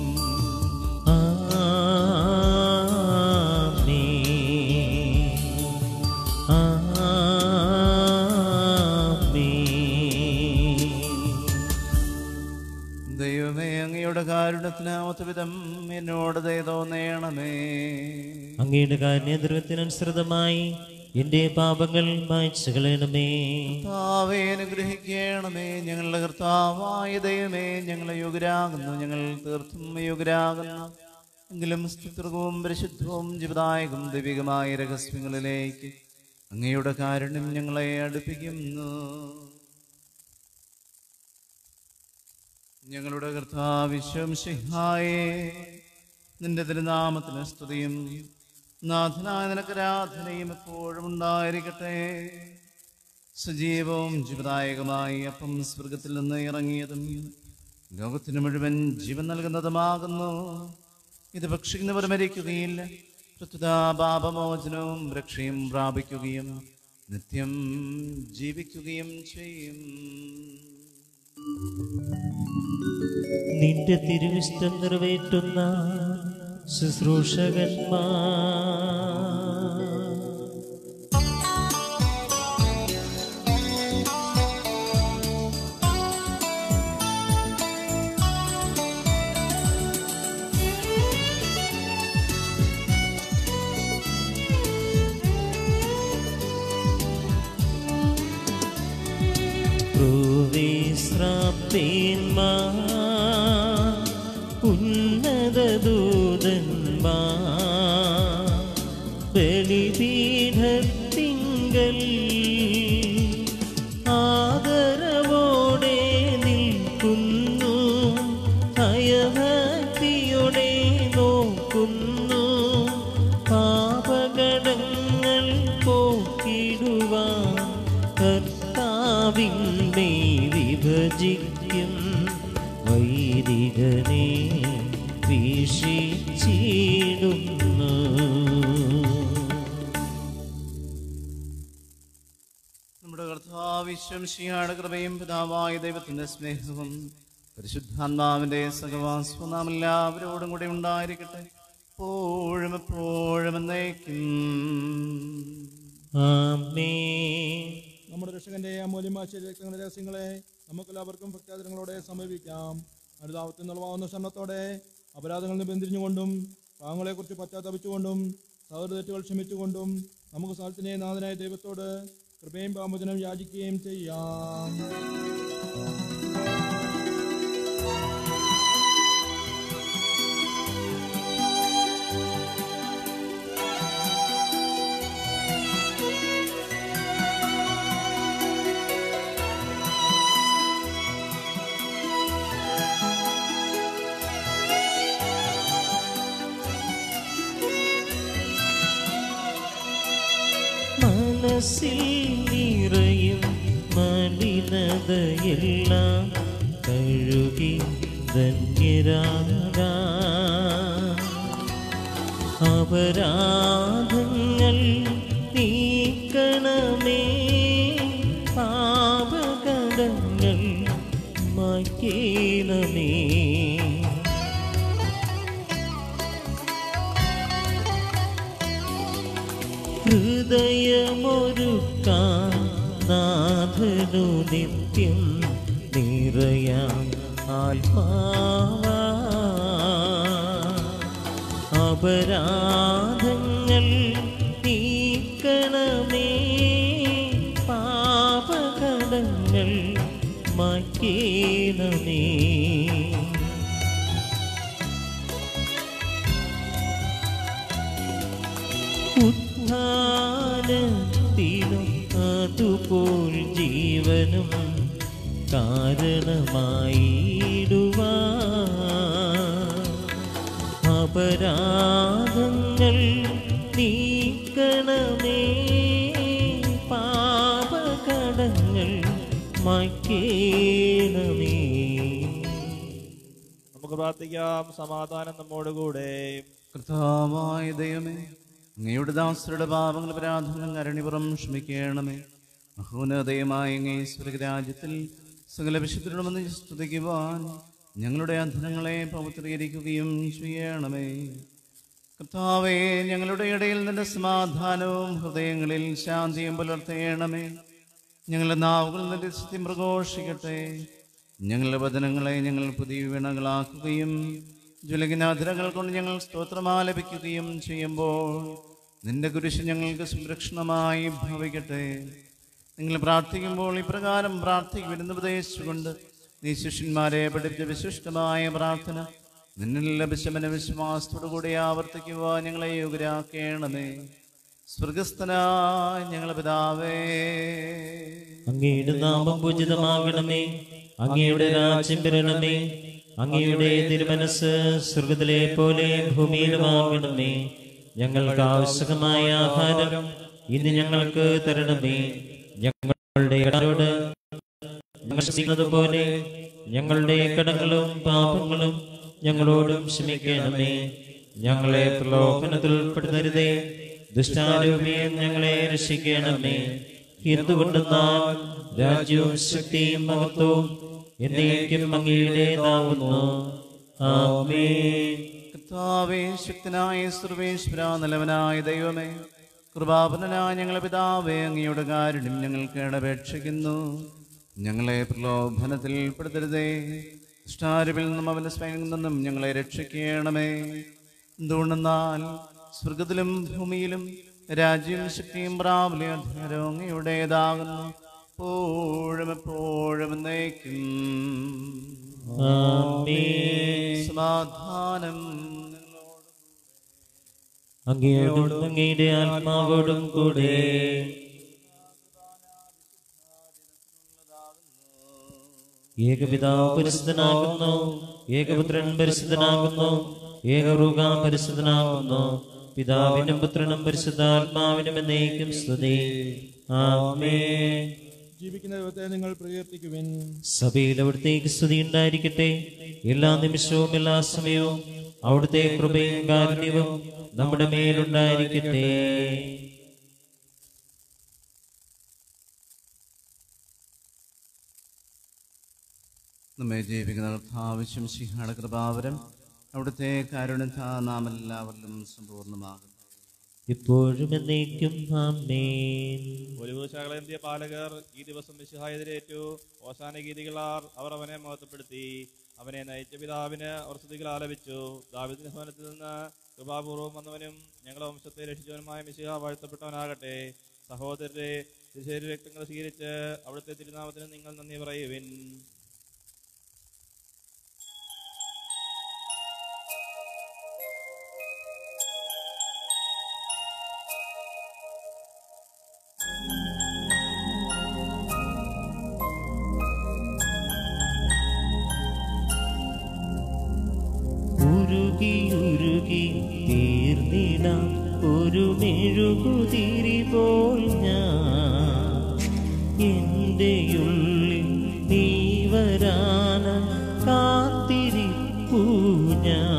ദൈവമേ അങ്ങയുടെ കാരുണ്യത്തിനാമത്ത വിധം എന്നോട് തോന്നേണമേ അങ്ങയുടെ കാരുണ്യദ്രവത്തിനനുസൃതമായി എന്റെ പാപങ്ങൾ മായ്ച്ചു കളയണമേ കർത്താവേ അനുഗ്രഹിക്കണമേ ഞങ്ങളുടെ കർത്താവായ ദൈവമേ ഞങ്ങളെ യോഗ്യരാകുന്നു ഞങ്ങൾ തീർത്തും യോഗ്യരാകുന്നു എങ്കിലും സ്തുത്രവും പരിശുദ്ധവും ജീവദായകം ദൈവികമായ രഹസ്യങ്ങളിലേക്ക് അങ്ങയുടെ കാരുണ്യം ഞങ്ങളെ അടുപ്പിക്കുന്നു ഞങ്ങളുടെ കർത്താവിശ്വം സിഹായേ നിന്റെ തിരുനാമത്തിന് സ്തുതിയും നാഥനായ നിനക്ക് ആരാധനയും എപ്പോഴും ഉണ്ടായിരിക്കട്ടെ സജീവവും ജീവദായകമായി അപ്പം സ്വർഗത്തിൽ നിന്ന് ഇറങ്ങിയതും ലോകത്തിന് മുഴുവൻ ജീവൻ നൽകുന്നതുമാകുന്നു ഇത് ഭക്ഷിക്കുന്നവർ മരിക്കുകയില്ല പ്രത്യുത പാപമോചനവും രക്ഷയും പ്രാപിക്കുകയും നിത്യം ജീവിക്കുകയും ചെയ്യും നിന്റെ തിരുവിഷ്ടം നിറവേറ്റുന്ന ശുശ്രൂഷകന്മാർ ഭൂവിശ്രാപ്തീന്മാ ഉന്നതദൂതന്മാ ബലിപീഠത്തിങ്കൽ ആദരവോടെ നിൽക്കുന്നു ഭയഭക്തിയോടെ നോക്കുന്നു പാപകടങ്ങൾ പോക്കിടുവാൻ കർത്താവിന്മേ വിഭജിക്കും വൈദികനെ വീക്ഷിച്ചിടുന്നു നമ്മുടെ കർത്താവിശ്വം ശിയാട് കൃപയും പിതാവായ ദൈവത്തിന്റെ സ്നേഹവും പരിശുദ്ധാത്മാവിന്റെ സഹവാസവും നാം എല്ലാവരോടും കൂടെ ഉണ്ടായിരിക്കട്ടെ എപ്പോഴും എപ്പോഴും എന്നേക്കും ആമേൻ നമ്മുടെ രക്ഷകന്റെ അമൂല്യമായ രക്തങ്ങളുടെ രഹസ്യങ്ങളെ നമുക്കെല്ലാവർക്കും ഭക്താചരങ്ങളോടെ സമീപിക്കാം അനുതാപത്തിൽ നിന്നുളവാകുന്ന ക്ഷണത്തോടെ അപരാധങ്ങളിൽ നിന്ന് ബന്ധിരിഞ്ഞുകൊണ്ടും പാവങ്ങളെക്കുറിച്ച് പശ്ചാത്തപിച്ചുകൊണ്ടും സഹൃദയറ്റുകൾ ക്ഷമിച്ചുകൊണ്ടും നമുക്ക് സ്ഥലത്തിനെ നാഥനായ ദൈവത്തോട് കൃപയും പാമോചനം യാചിക്കുകയും ചെയ്യാം മനസ്സിൽ നിറയും മലിനതയെല്ലാം കഴുകി ധന്യരാകാ അപരാധങ്ങൾ നീക്കണമേ പാപകടങ്ങൾ മാറ്റേണമേ ഹൃദയമൊരുക്കാൻ നാഥനു നിത്യം നിറയാം ആത്മാവ അപരാധങ്ങൾ നീക്കണമേ പാപകടങ്ങൾ മാറ്റേണമേ ഉത്ഥാനത്തിനും അതുപോൽ ജീവനും കാരണമായിടുവാ അപരാധങ്ങൾ നീക്കണമേ പാപകടങ്ങൾ മക്കേണമേ നമുക്ക് പ്രാർത്ഥിക്കാം സമാധാനം നമ്മോടുകൂടെ കർത്താവായ ദൈവമേ അങ്ങയുടെ ദാസരുടെ പാപങ്ങൾ പരാധനം കരണിപുറം ക്ഷമിക്കണമേ മഹോന്നതയമായ അങ്ങേ സ്വർഗരാജ്യത്തിൽ സകല വിശുദ്ധരുമെന്ന് സ്തുതിക്കുവാൻ ഞങ്ങളുടെ അധനങ്ങളെ പവിത്രീകരിക്കുകയും ചെയ്യണമേ കർത്താവേ ഞങ്ങളുടെ ഇടയിൽ നിന്റെ സമാധാനവും ഹൃദയങ്ങളിൽ ശാന്തിയും പുലർത്തേണമേ ഞങ്ങളുടെ നാവുകൾ നിന്റെ സത്യം പ്രഘോഷിക്കട്ടെ ഞങ്ങളുടെ വചനങ്ങളെ ഞങ്ങൾ പുതിയ വീണകളാക്കുകയും ജ്വലകിനാധരങ്ങൾ കൊണ്ട് ഞങ്ങൾ സ്തോത്രമാലപിക്കുകയും ചെയ്യുമ്പോൾ നിന്റെ കുരിശ് ഞങ്ങൾക്ക് സംരക്ഷണമായി ഭവിക്കട്ടെ നിങ്ങൾ പ്രാർത്ഥിക്കുമ്പോൾ ഇപ്രകാരം പ്രാർത്ഥിക്കുമെന്ന് ഉപദേശിച്ചുകൊണ്ട് നീ ശിഷ്യന്മാരെ പഠിപ്പിച്ച വിശിഷ്ടമായ പ്രാർത്ഥന നിന്നിൽ ലഭിച്ചമന വിശ്വാസത്തോടുകൂടി ആവർത്തിക്കുവാൻ ഞങ്ങളെ യോഗ്യരാക്കേണമേ സ്വർഗസ്ഥനായ ഞങ്ങളെ പിതാവേ അങ്ങയുടെ നാമം പൂജിതമാകണമേ അങ്ങയുടെ രാജ്യം വരണമേ അങ്ങയുടെ തിരുമനസ് സ്വർഗത്തിലെ പോലെ ഭൂമിയിലുമാകണമേ ഞങ്ങൾക്ക് ആവശ്യകമായ ആഹാരം ഇന്ന് ഞങ്ങൾക്ക് തരണമേ ഞങ്ങളുടെ കടലോട് ഞങ്ങൾ ക്ഷമിക്കുന്നത് പോലെ ഞങ്ങളുടെ കടങ്ങളും പാപങ്ങളും ഞങ്ങളോടും ക്ഷമിക്കണമേ ഞങ്ങളെ പ്രലോഭനത്തിൽ ഉൾപ്പെടുത്തരുതേ ദുഷ്ടാരൂപിയും ഞങ്ങളെ രക്ഷിക്കണമേ എന്തുകൊണ്ടെന്നാൽ രാജ്യവും ശക്തിയും മഹത്വവും എന്നേക്കും അങ്ങയുടേതാവുന്നു ആമേൻ കർത്താവേ ശക്തനായ സർവേശ്വര നല്ലവനായ ദൈവമേ കൃപാപനായ ഞങ്ങളെ പിതാവേ അങ്ങയുടെ കാരുണ്യം ഞങ്ങൾക്ക് ഇടപേക്ഷിക്കുന്നു ഞങ്ങളെ പ്രലോഭനത്തിൽ പെടുത്തരുതേ ദുഷ്ടാരൂപിൽ നിന്നും അവന്റെ സ്വയം നിന്നും ഞങ്ങളെ രക്ഷിക്കണമേ എന്തുകൊണ്ടെന്നാൽ സ്വർഗത്തിലും ഭൂമിയിലും രാജ്യവും ശക്തിയും പ്രാബല്യം അധികാരവും അങ്ങയുടേതാകുന്നു എപ്പോഴും എപ്പോഴും എന്നേക്കും ആമേൻ സമാധാനം നിങ്ങളോട് അങ്ങയോടും അങ്ങയുടെ ആത്മാവോടും കൂടെ ഏകപിതാവ് പരിശുദ്ധനാകുന്നു ഏകപുത്രൻ പരിശുദ്ധനാകുന്നു ഏകറൂക പരിശുദ്ധനാകുന്നു പിതാവിനും പുത്രനും പരിശുദ്ധാത്മാവിനും എന്നേക്കും സ്തുതി ആമേ ജീവിക്കുന്ന ദൈവത്തെ നിങ്ങൾ പ്രകീർത്തിക്കുവിൻ സഭയിൽ അവിടുത്തേക്ക് സ്തുതി ഉണ്ടായിരിക്കട്ടെ എല്ലാ നിമിഷവും എല്ലാ സമയവും അവിടുത്തെ കൃപയും കാരുണ്യവും നമ്മുടെ മേലുണ്ടായിരിക്കട്ടെ നമ്മെ ജീവിക്കുന്ന കർത്താവശ്യം സിഹാട കൃപാവരം അവിടുത്തെ കാരുണ്യത നാം എല്ലാവരിലും സമ്പൂർണ്ണമാകും ഇപ്പോഴും എന്നേക്കും ആമേൻ ഒലിവുശാകളേന്ത്യ പാലകർ ഈ ദിവസം വിശുഹായതിരേറ്റു ഓശാന ഗീതികളാർ അവർ അവനെ മഹത്വപ്പെടുത്തി അവനെ നയിച്ച പിതാവിന് അവർ സ്തുതികൾ ആലപിച്ചു ദാവിദിന്റെ ഭവനത്തിൽ നിന്ന് കൃപാപൂർവം വന്നവനും ഞങ്ങളുടെ വംശത്തെ രക്ഷിച്ചവനുമായ മിശിഹ വാഴ്ത്തപ്പെട്ടവനാകട്ടെ സഹോദരരെ തിരുശേരി രക്തങ്ങൾ സ്വീകരിച്ച് അവിടുത്തെ തിരുനാമത്തിന് നിങ്ങൾ നന്ദി പറയുവിൻ ഉരുകി ഉരുകി തീർന്നിടാം ഒരു മെഴുകുതിരി പോൽ ഞാൻ എൻ്റെ ഉള്ളിൽ നീ വരാന കാത്തിരിപ്പൂ ഞാൻ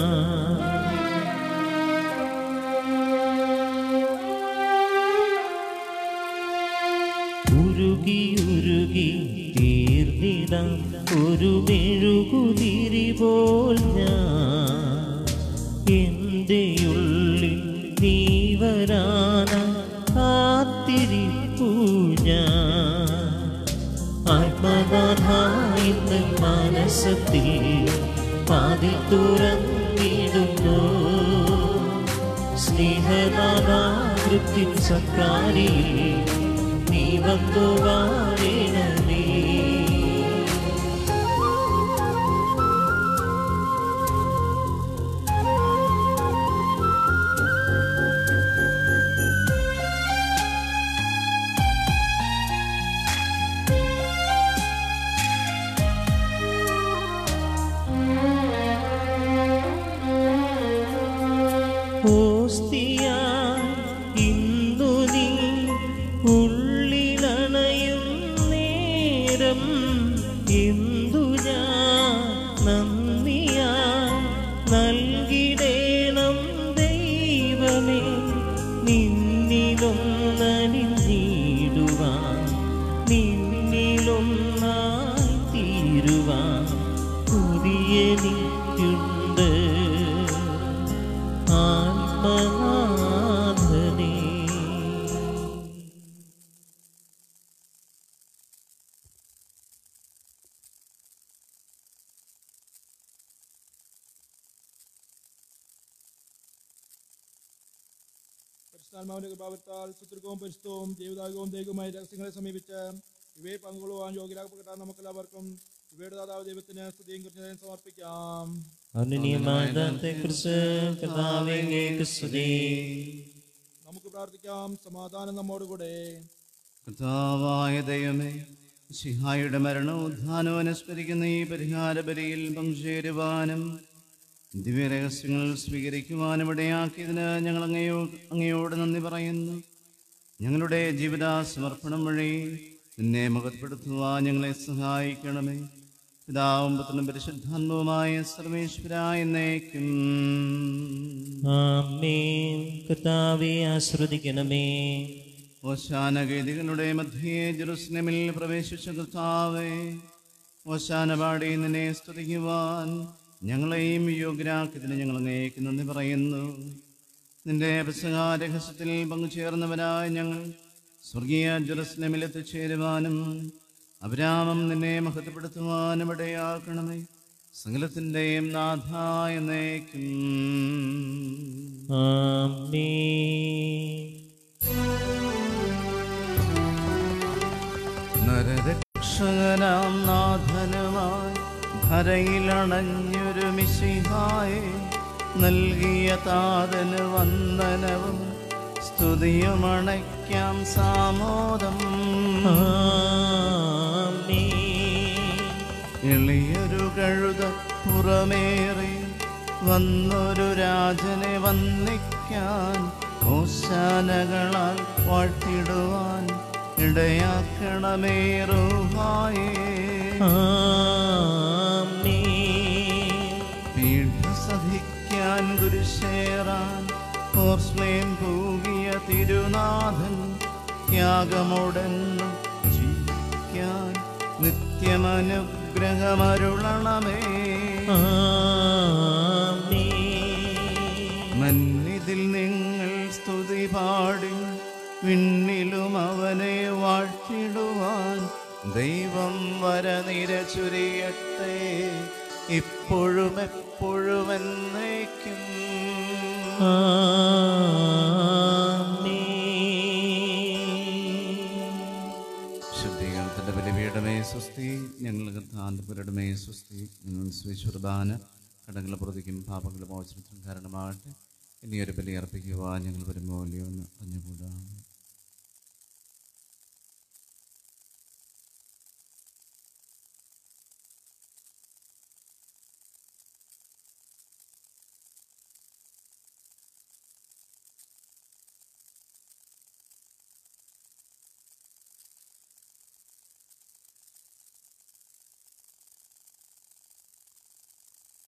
ഉരുകി ഉരുകി തീർന്നിടാം ഒരു മെഴുകുതിരി പോൽ ഞാൻ എൻ്റെ ഉള്ളിൽ നീ വരാന കാത്തിരിപ്പൂ ഞാൻ ആത്മനാഥ ഇന്ന് മനസ്സത്തിൽ പാതി തുറന്നിടുന്നു സ്നേഹനാഥാകൃത്തിൻ സക്കാരിയിൽ നീ വന്നു വാഴണമേ ഓസ്തിയാൻ ഇന്നു നീ ഉള്ളിലണയും നേരം എന്തു ഞാൻ നന്ദിയാ നൽകിടേണം ദൈവമേ നിന്നിലൊന്നണിഞ്ഞിടുവാൻ നിന്നിലൊന്നായി തീരുവാൻ പുതിയെനിക്കുണ്ട് ആത്മനാഥനേ പരിശുദ്ധാത്മാവിന്റെ കൃപാവത്താൽ സുതൃകവും പരിശുദ്ധവും ജീവിതാകവും ദൈവവുമായ രഹസ്യങ്ങളെ സമീപിച്ച് ഇവയെ പങ്കുകൊള്ളുവാൻ യോഗ്യരാക്കപ്പെട്ട നമുക്കെല്ലാവർക്കും ഇവയുടെ ദാതാവ് ദൈവത്തിന് സ്തുതിയും കൃത്യതയും സമർപ്പിക്കാം അനുനീയമാനത്തെ കുറിച്ച് കർത്താവേ സ്തുതി നമുക്ക് പ്രാർത്ഥിക്കാം സമാധാനം നമ്മോടുകൂടെ കർത്താവായ ദൈവമേ സിഹായുടെ മരണവും ഉദ്ധാനവും അനുസ്മരിക്കുന്ന ഈ പരിഹാര ബലിയിൽ പങ്കുചേരുവാനും ദിവ്യരഹസ്യങ്ങൾ സ്വീകരിക്കുവാനും ഇടയാക്കിയതിന് ഞങ്ങൾ അങ്ങയോ അങ്ങയോട് നന്ദി പറയുന്നു ഞങ്ങളുടെ ജീവിത സമർപ്പണം വഴി നിന്നെ മുഖപ്പെടുത്തുവാൻ ഞങ്ങളെ സഹായിക്കണമേ പിതാവും പുത്രനും പരിശുദ്ധാത്മവുമായ സർവേശ്വരായ എന്നേക്കും ആമേൻ കർത്താവെ ആശ്രദിക്കണമേ ഓശാനഗീതികളുടെ മധ്യേ ജെറുസലേമിൽ പ്രവേശിച്ച കർത്താവേ ഓശാന പാടി നിന്നെ സ്തുതിക്കുവാൻ ഞങ്ങളെയും യോഗ്യരാക്കിയതിന് ഞങ്ങൾ അങ്ങേക്ക് നന്ദി പറയുന്നു നിന്റെ രഹസ്യത്തിൽ പങ്കുചേർന്നവരായ ഞങ്ങൾ സ്വർഗീയ ജെറുസലേമിൽ എത്തിച്ചേരുവാനും അഭിരാമം നിന്നെ മഹത്വപ്പെടുത്തുവാനും ഇടയാക്കണമേ സകലത്തിൻ്റെയും നാഥായ എന്നേക്കും ആമേൻ നരരക്ഷകനാം നാഥനുമായി ധരയിലണഞ്ഞൊരു മിശിഹായെ നൽകിയ താതന് വന്ദനവും സ്തുതിയുമണയ്ക്കാം സാമോദം ആമേൻ എളിയൊരു കഴുത പുറമേറി വന്നൊരു രാജനെ വന്ദിക്കാൻ ഓശാനകളാൽ വാഴ്ത്തിടുവാൻ ഇടയാക്കണമേ റൂഹായേ ആമേൻ പീഠ സഹിക്കാൻ കുരിശേറാൻ ഓർസ്ലേം പൂകിയ തിരുനാഥൻ ത്യാഗമുടൻ ജീവിക്കാൻ നിത്യമനുഗ്രഹിക്കണമേ അനുഗ്രഹമരുളണമേ മന്നിതിൽ നിങ്ങൾ സ്തുതി പാടി വിണ്ണിലും അവനെ വാഴ്ത്തിടുവാൻ ദൈവം വരനിര ചുരിയട്ടെ ഇപ്പോഴും എപ്പോഴും എന്നേക്കും ശുദ്ധീകരണത്തിന്റെ ബലിപീഠമേ സ്വസ്തി ഞങ്ങൾക്ക് താന്തപുരടമേ സ്വസ്തി ഞങ്ങൾ സ്വീശ്വരദാന കടങ്ങളെ പ്രതിക്കും പാപങ്ങളുടെ മോചനത്തിനും കാരണമാകട്ടെ ഇനിയൊരു ബലി അർപ്പിക്കുവാൻ ഞങ്ങൾ വരുമ്പോൾ എന്ന് പറഞ്ഞുകൂടാം